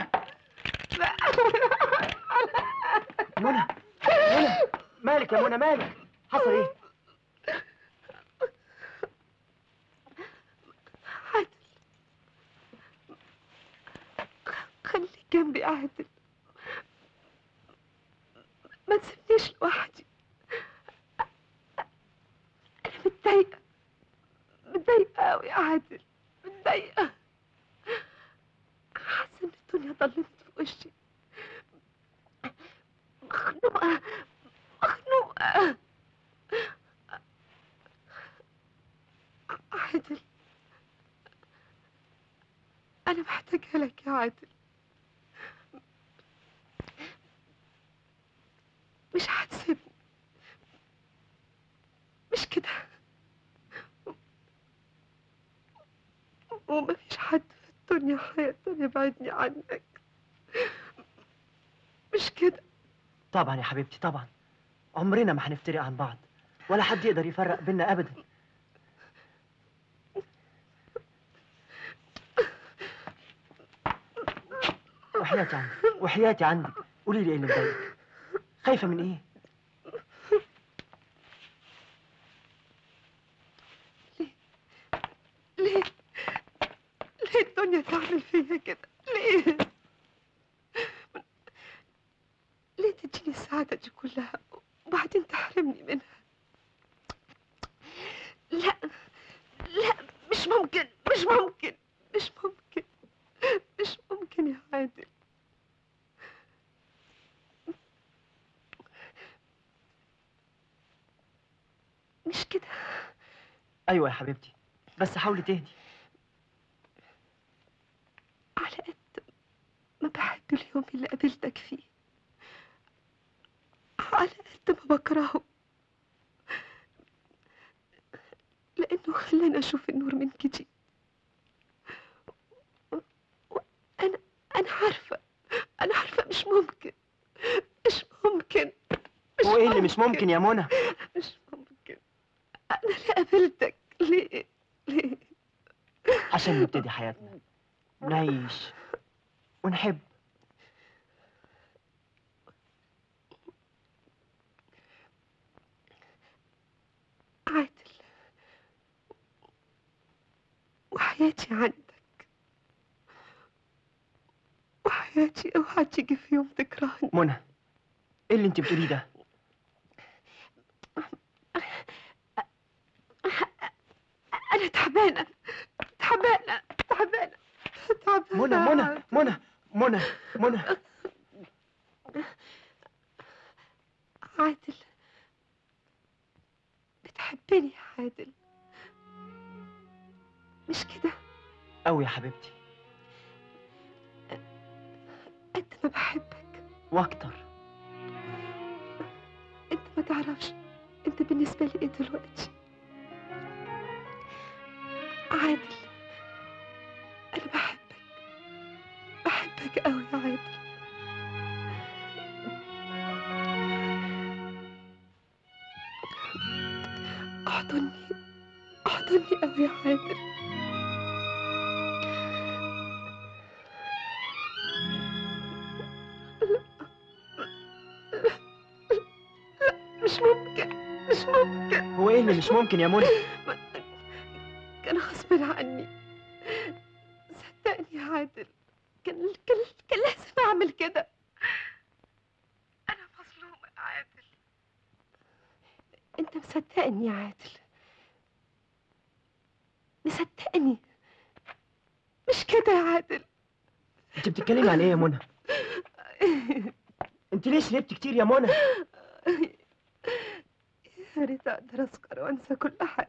منى منى مالك يا منى مالك حصل ايه خليك جنبي عادل ما تسيبنيش لوحدي انا متضايقه متضايقه قوي يا عادل متضايقه حاسه ان الدنيا ضلمت في وشي مخنوقه مخنوقه عادل انا محتاجه لك يا عادل مش هتسيبني مش كده ومفيش حد في الدنيا هيقدر يبعدني عنك مش كده طبعا يا حبيبتي طبعا عمرنا ما هنفترق عن بعض ولا حد يقدر يفرق بينا ابدا وحياتي عندك وحياتي عندك قولي لي ايه اللي مضايقك خايفه من ايه ليه ليه الدنيا تعمل فيا كده ليه ليه تديني السعادة دي كلها وبعدين تحرمني منها لا لا مش ممكن مش ممكن مش ممكن مش ممكن يا عادل مش كده ايوه يا حبيبتي بس حاولي تهدي على قد ما بحب اليوم اللي قابلتك فيه على قد ما بكرهه أتمنى أشوف النور من جديد و- و- أنا أنا عارفة أنا عارفة مش ممكن مش ممكن مش هو ايه اللي مش ممكن يا منى مش ممكن أنا ليه قابلتك ليه ليه عشان نبتدي حياتنا نعيش ونحب عادل وحياتي عندك وحياتي اوعى تيجي في يوم تكرهني منى ايه اللي انت بتقوليه ده انا تعبانه تعبانه تعبانه تعبانه منى منى منى منى منى عادل بتحبني يا عادل مش كده قوي يا حبيبتي قد ما بحبك واكتر انت ما تعرفش انت بالنسبه لي ايه دلوقتي عادل انا بحبك بحبك قوي يا عادل احضني احضني قوي يا عادل مش ممكن مش ممكن هو ايه اللي مش ممكن يا منى كان غصب عني صدقني يا عادل كان كان كان لازم اعمل كده انا مظلومه يا عادل انت مصدقني يا عادل مصدقني مش كده يا عادل انت بتتكلمي عن ايه يا منى انت ليه شربت كتير يا منى يا ريت اقدر اسكر وانسى كل حاجه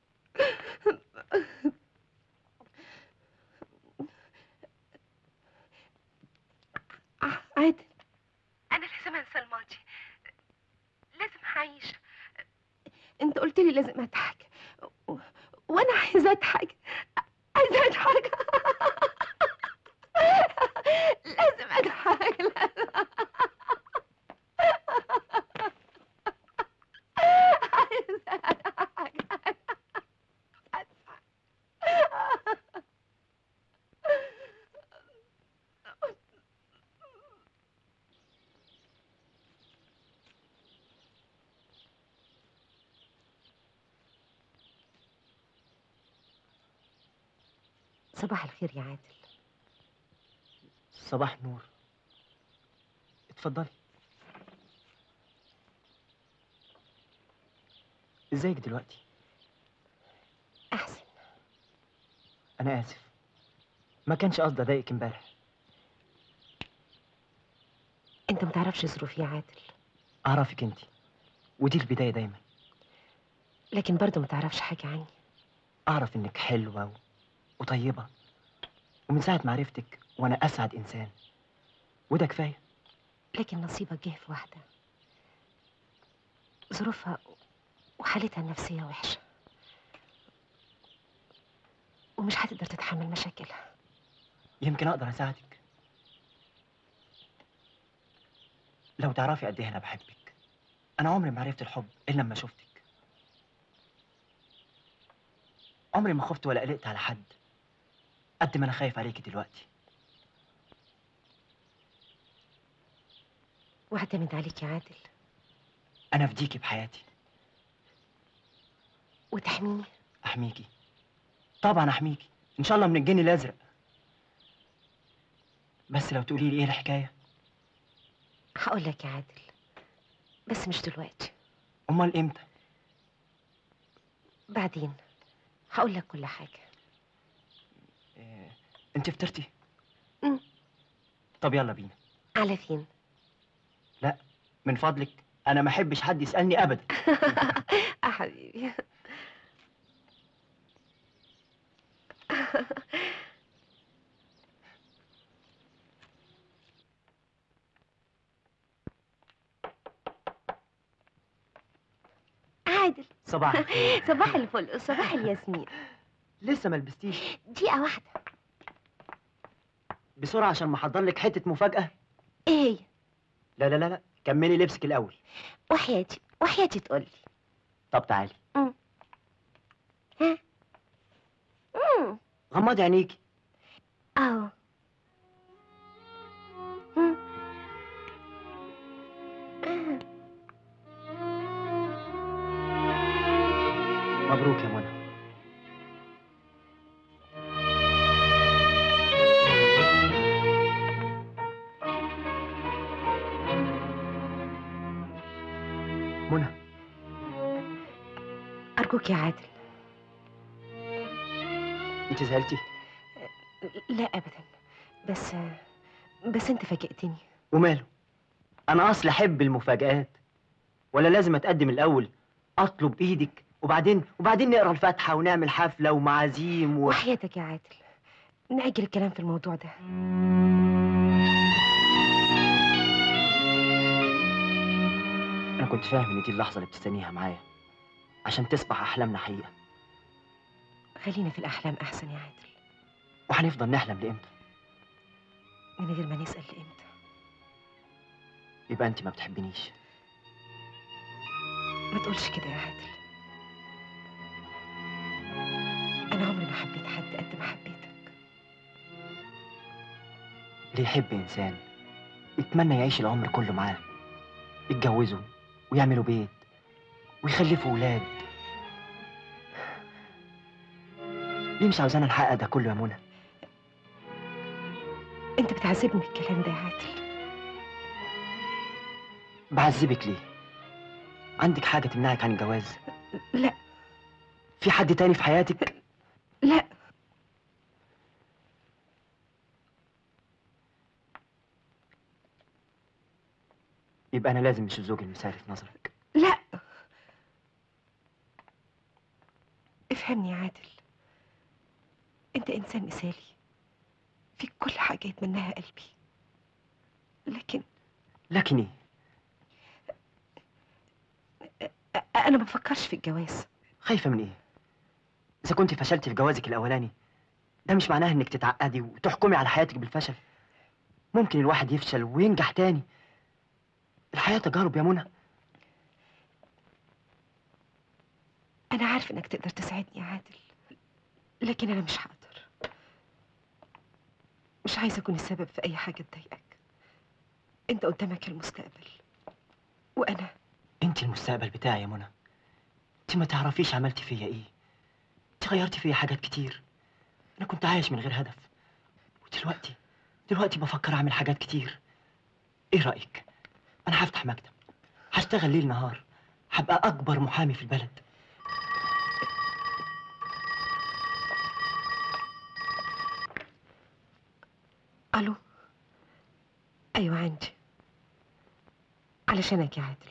ع- عادل انا لازم انسى الماضي لازم اعيش انت قلت لي لازم اضحك و- وانا عايزه اضحك عايزه اضحك لازم اضحك عايزه اضحك صباح الخير يا عادل صباح النور اتفضلي ازيك دلوقتي احسن انا اسف ما كانش قصدي اضايقك امبارح انت متعرفش ظروفي يا عادل اعرفك انت ودي البدايه دايما لكن برضه متعرفش حاجه عني اعرف انك حلوه و... وطيبه ومن ساعه ما عرفتك وانا اسعد انسان وده كفايه لكن نصيبك جه في واحده ظروفها وحالتها النفسيه وحشه ومش هتقدر تتحمل مشاكلها يمكن اقدر اساعدك لو تعرفي قد ايه انا بحبك انا عمري ما عرفت الحب الا لما شفتك عمري ما خفت ولا قلقت على حد قد ما انا خايف عليكي دلوقتي واعتمد عليك يا عادل انا فديكي بحياتي وتحميني احميكي طبعا احميكي ان شاء الله من الجن الازرق بس لو تقولي لي ايه الحكايه هقول لك يا عادل بس مش دلوقتي امال امتى بعدين هقول لك كل حاجه إيه، انت فطرتي مم. طب يلا بينا على فين لا من فضلك انا ما احبش حد يسالني ابدا يا حبيبي عادل صباح الخير صباح الفل صباح الياسمين لسه ما لبستيش دقيقة واحدة بسرعة عشان محضر لك حتة مفاجأة ايه هي لا لا لا لا كملي لبسك الأول وحياتي وحياتي تقولي طب تعالي مم. غمضي عينيكي اه مم. آه. مبروك يا منى منى أرجوك يا عادل انت زعلتي لا أبدا بس بس أنت فاجئتني وماله انا اصل احب المفاجآت ولا لازم اتقدم الاول اطلب ايدك وبعدين وبعدين نقرا الفاتحه ونعمل حفله ومعازيم و... وحياتك يا عادل نأجل الكلام في الموضوع ده انا كنت فاهم ان دي اللحظه اللي بتستنيها معايا عشان تصبح احلامنا حقيقه خلينا في الأحلام أحسن يا عادل وهنفضل نحلم لامتى من غير ما نسأل لإمتى يبقى انت ما بتحبنيش ما تقولش كده يا عادل أنا عمري ما حبيت حد قد ما حبيتك اللي يحب انسان يتمنى يعيش العمر كله معاه يتجوزوا ويعملوا بيت ويخلفوا ولاد ليه مش عاوزانا نحقق ده كله يا منى أنت بتعذبني بالكلام ده يا عادل بعذبك ليه عندك حاجه تمنعك عن الجواز لا في حد تاني في حياتك لا يبقى انا لازم مش الزوج المثالي في نظرك لا افهمني يا عادل انت انسان مثالي في كل حاجه يتمناها قلبي لكن لكن ايه أ- انا ما بفكرش في الجواز خايفه من ايه اذا كنت فشلتي في جوازك الاولاني ده مش معناه انك تتعقدي وتحكمي على حياتك بالفشل ممكن الواحد يفشل وينجح تاني الحياه تجارب يا منى انا عارف انك تقدر تساعدني يا عادل لكن انا مش هقدر مش عايزه اكون السبب في اي حاجه تضايقك انت قدامك المستقبل وانا انت المستقبل بتاعي يا منى انت ما تعرفيش عملتي فيا ايه انت غيرتي فيا حاجات كتير انا كنت عايش من غير هدف ودلوقتي دلوقتي بفكر اعمل حاجات كتير ايه رايك انا هفتح مكتب هشتغل ليل نهار هبقى اكبر محامي في البلد الو ايوه عندي علشانك يا عادل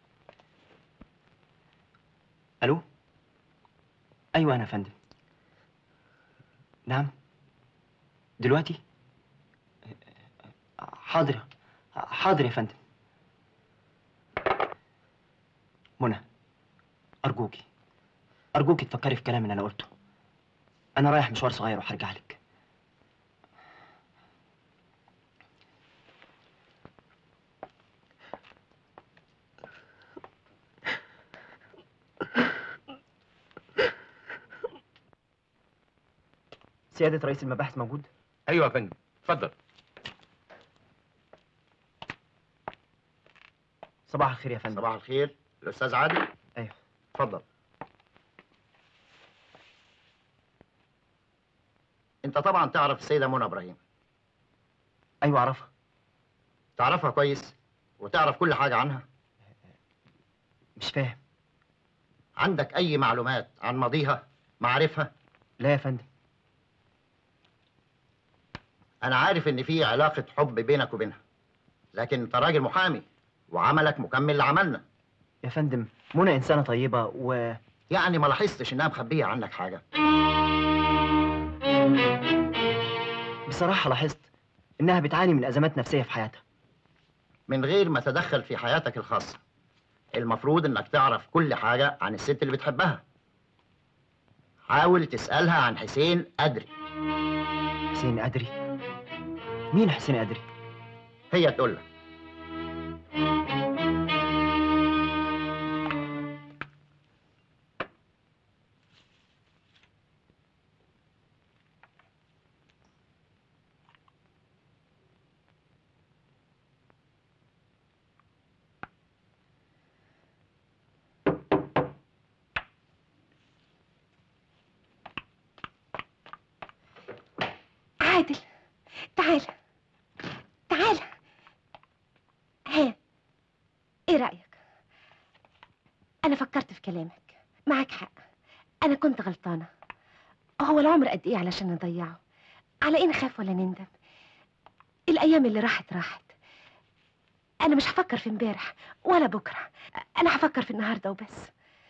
الو ايوه انا يا فندم نعم دلوقتي حاضر حاضر يا فندم منى ارجوكي ارجوكي تفكري في كلام اللي انا قلته انا رايح مشوار صغير وهرجع لك سيادة رئيس المباحث موجود؟ ايوه يا فندم اتفضل صباح الخير يا فندم صباح الخير الاستاذ عادل ايوه اتفضل انت طبعا تعرف السيده منى ابراهيم ايوه اعرفها تعرفها كويس وتعرف كل حاجه عنها مش فاهم عندك اي معلومات عن ماضيها معارفها لا يا فندم انا عارف ان في علاقه حب بينك وبينها لكن انت راجل محامي وعملك مكمل لعملنا يا فندم منى انسانه طيبه و يعني ما لاحظتش انها مخبيه عنك حاجه بصراحه لاحظت انها بتعاني من ازمات نفسيه في حياتها من غير ما تدخل في حياتك الخاصه المفروض انك تعرف كل حاجة عن الست اللي بتحبها حاول تسألها عن حسين أدري حسين أدري مين حسين أدري؟ هي تقول لك عادل تعال تعال ها ايه رأيك انا فكرت في كلامك معك حق انا كنت غلطانة هو العمر قد ايه علشان نضيعه على ايه نخاف ولا نندم الايام اللي راحت راحت انا مش هفكر في امبارح ولا بكرة انا هفكر في النهاردة وبس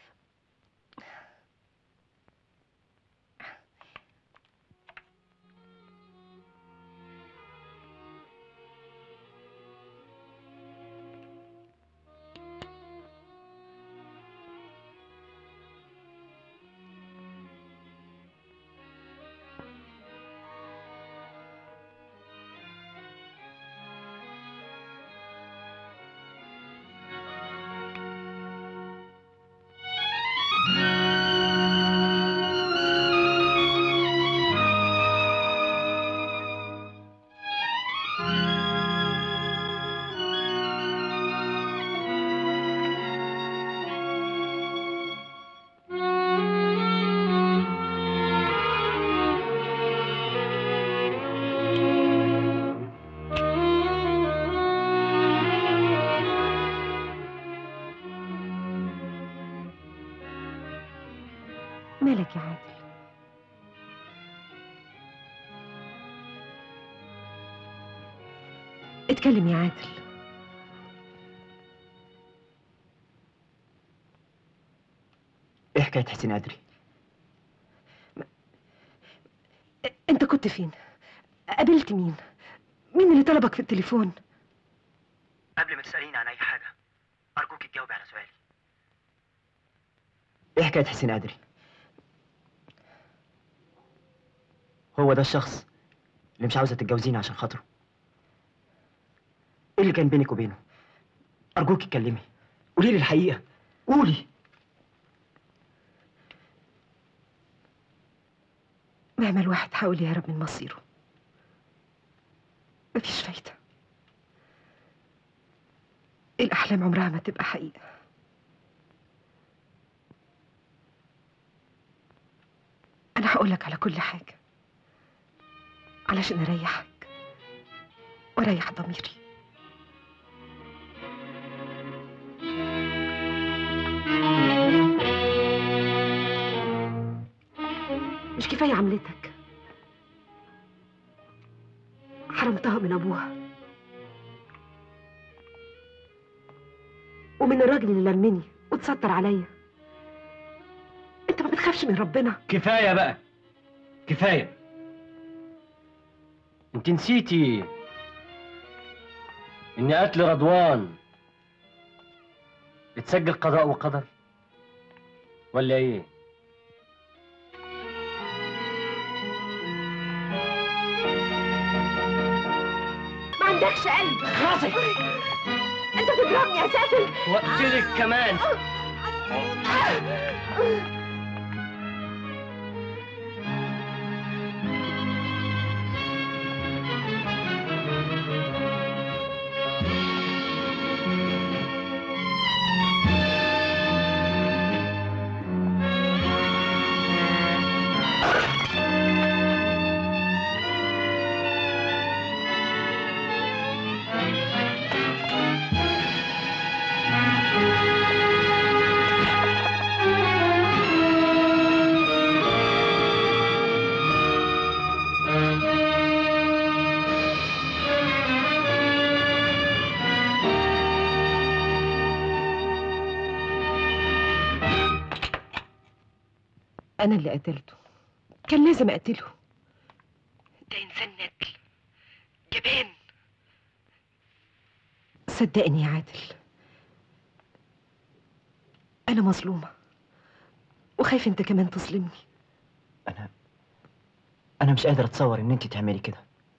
مالك يا عادل اتكلم يا عادل إيه حكاية حسين أدري؟ انت كنت فين قابلت مين مين اللي طلبك في التليفون قبل ما تسأليني عن أي حاجة أرجوك تجاوبي على سؤالي إيه حكاية حسين أدري؟ هو ده الشخص اللي مش عاوزة تتجوزيني عشان خاطره إيه اللي كان بينك وبينه؟ أرجوك اتكلمي قولي لي الحقيقة قولي مهما الواحد حاول يهرب من مصيره مفيش فايدة الأحلام عمرها ما تبقى حقيقة أنا هقولك على كل حاجة علشان أريحك وأريح ضميري مش كفاية عملتك حرمتها من أبوها ومن الراجل اللي لمني وتستر عليا انت ما بتخافش من ربنا كفايه بقى كفايه انت نسيتي ان قتل رضوان اتسجل قضاء وقدر ولا ايه ما عندكش قلب خلاص انت بتضربني يا سافل واقتلك كمان انا اللي قتلته كان لازم اقتله ده انسان ندل جبان صدقني يا عادل أنا مظلومة وخايفة أنت كمان تظلمني انا انا مش قادر اتصور ان انت تعملي كده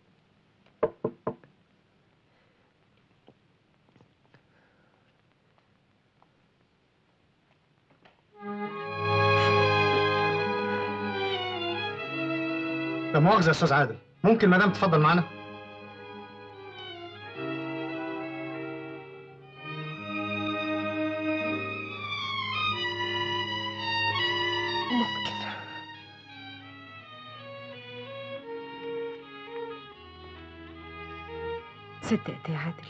لا مؤاخذة يا أستاذ عادل ممكن مدام تفضل معانا؟ ممكن صدقت يا عادل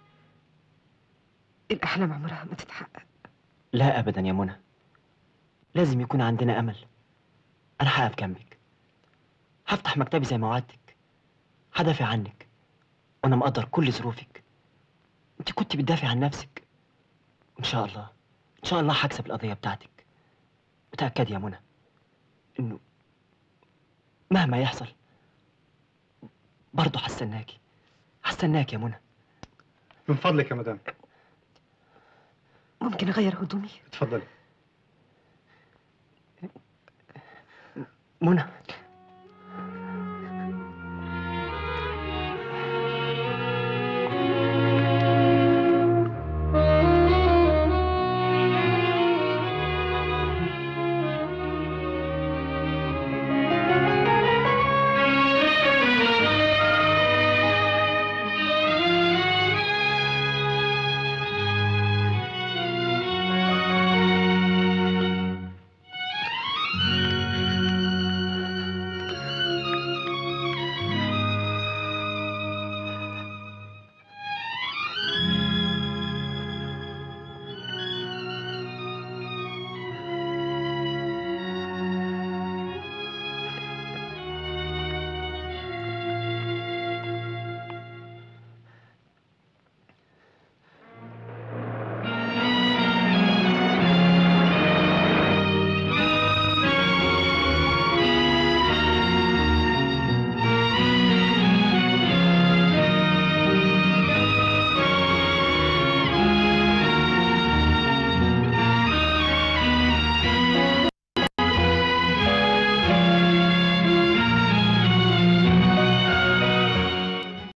الأحلام عمرها ما تتحقق لا ابدا يا منى لازم يكون عندنا امل انا هقف جنبك هفتح مكتبي زي ما وعدتك هدافع عنك وانا مقدر كل ظروفك انت كنت بتدافع عن نفسك ان شاء الله ان شاء الله هكسب القضيه بتاعتك وتاكدي يا منى انه مهما يحصل برضه هستناكي هستناك يا منى من فضلك يا مدام ممكن أغير هدومي اتفضلي منى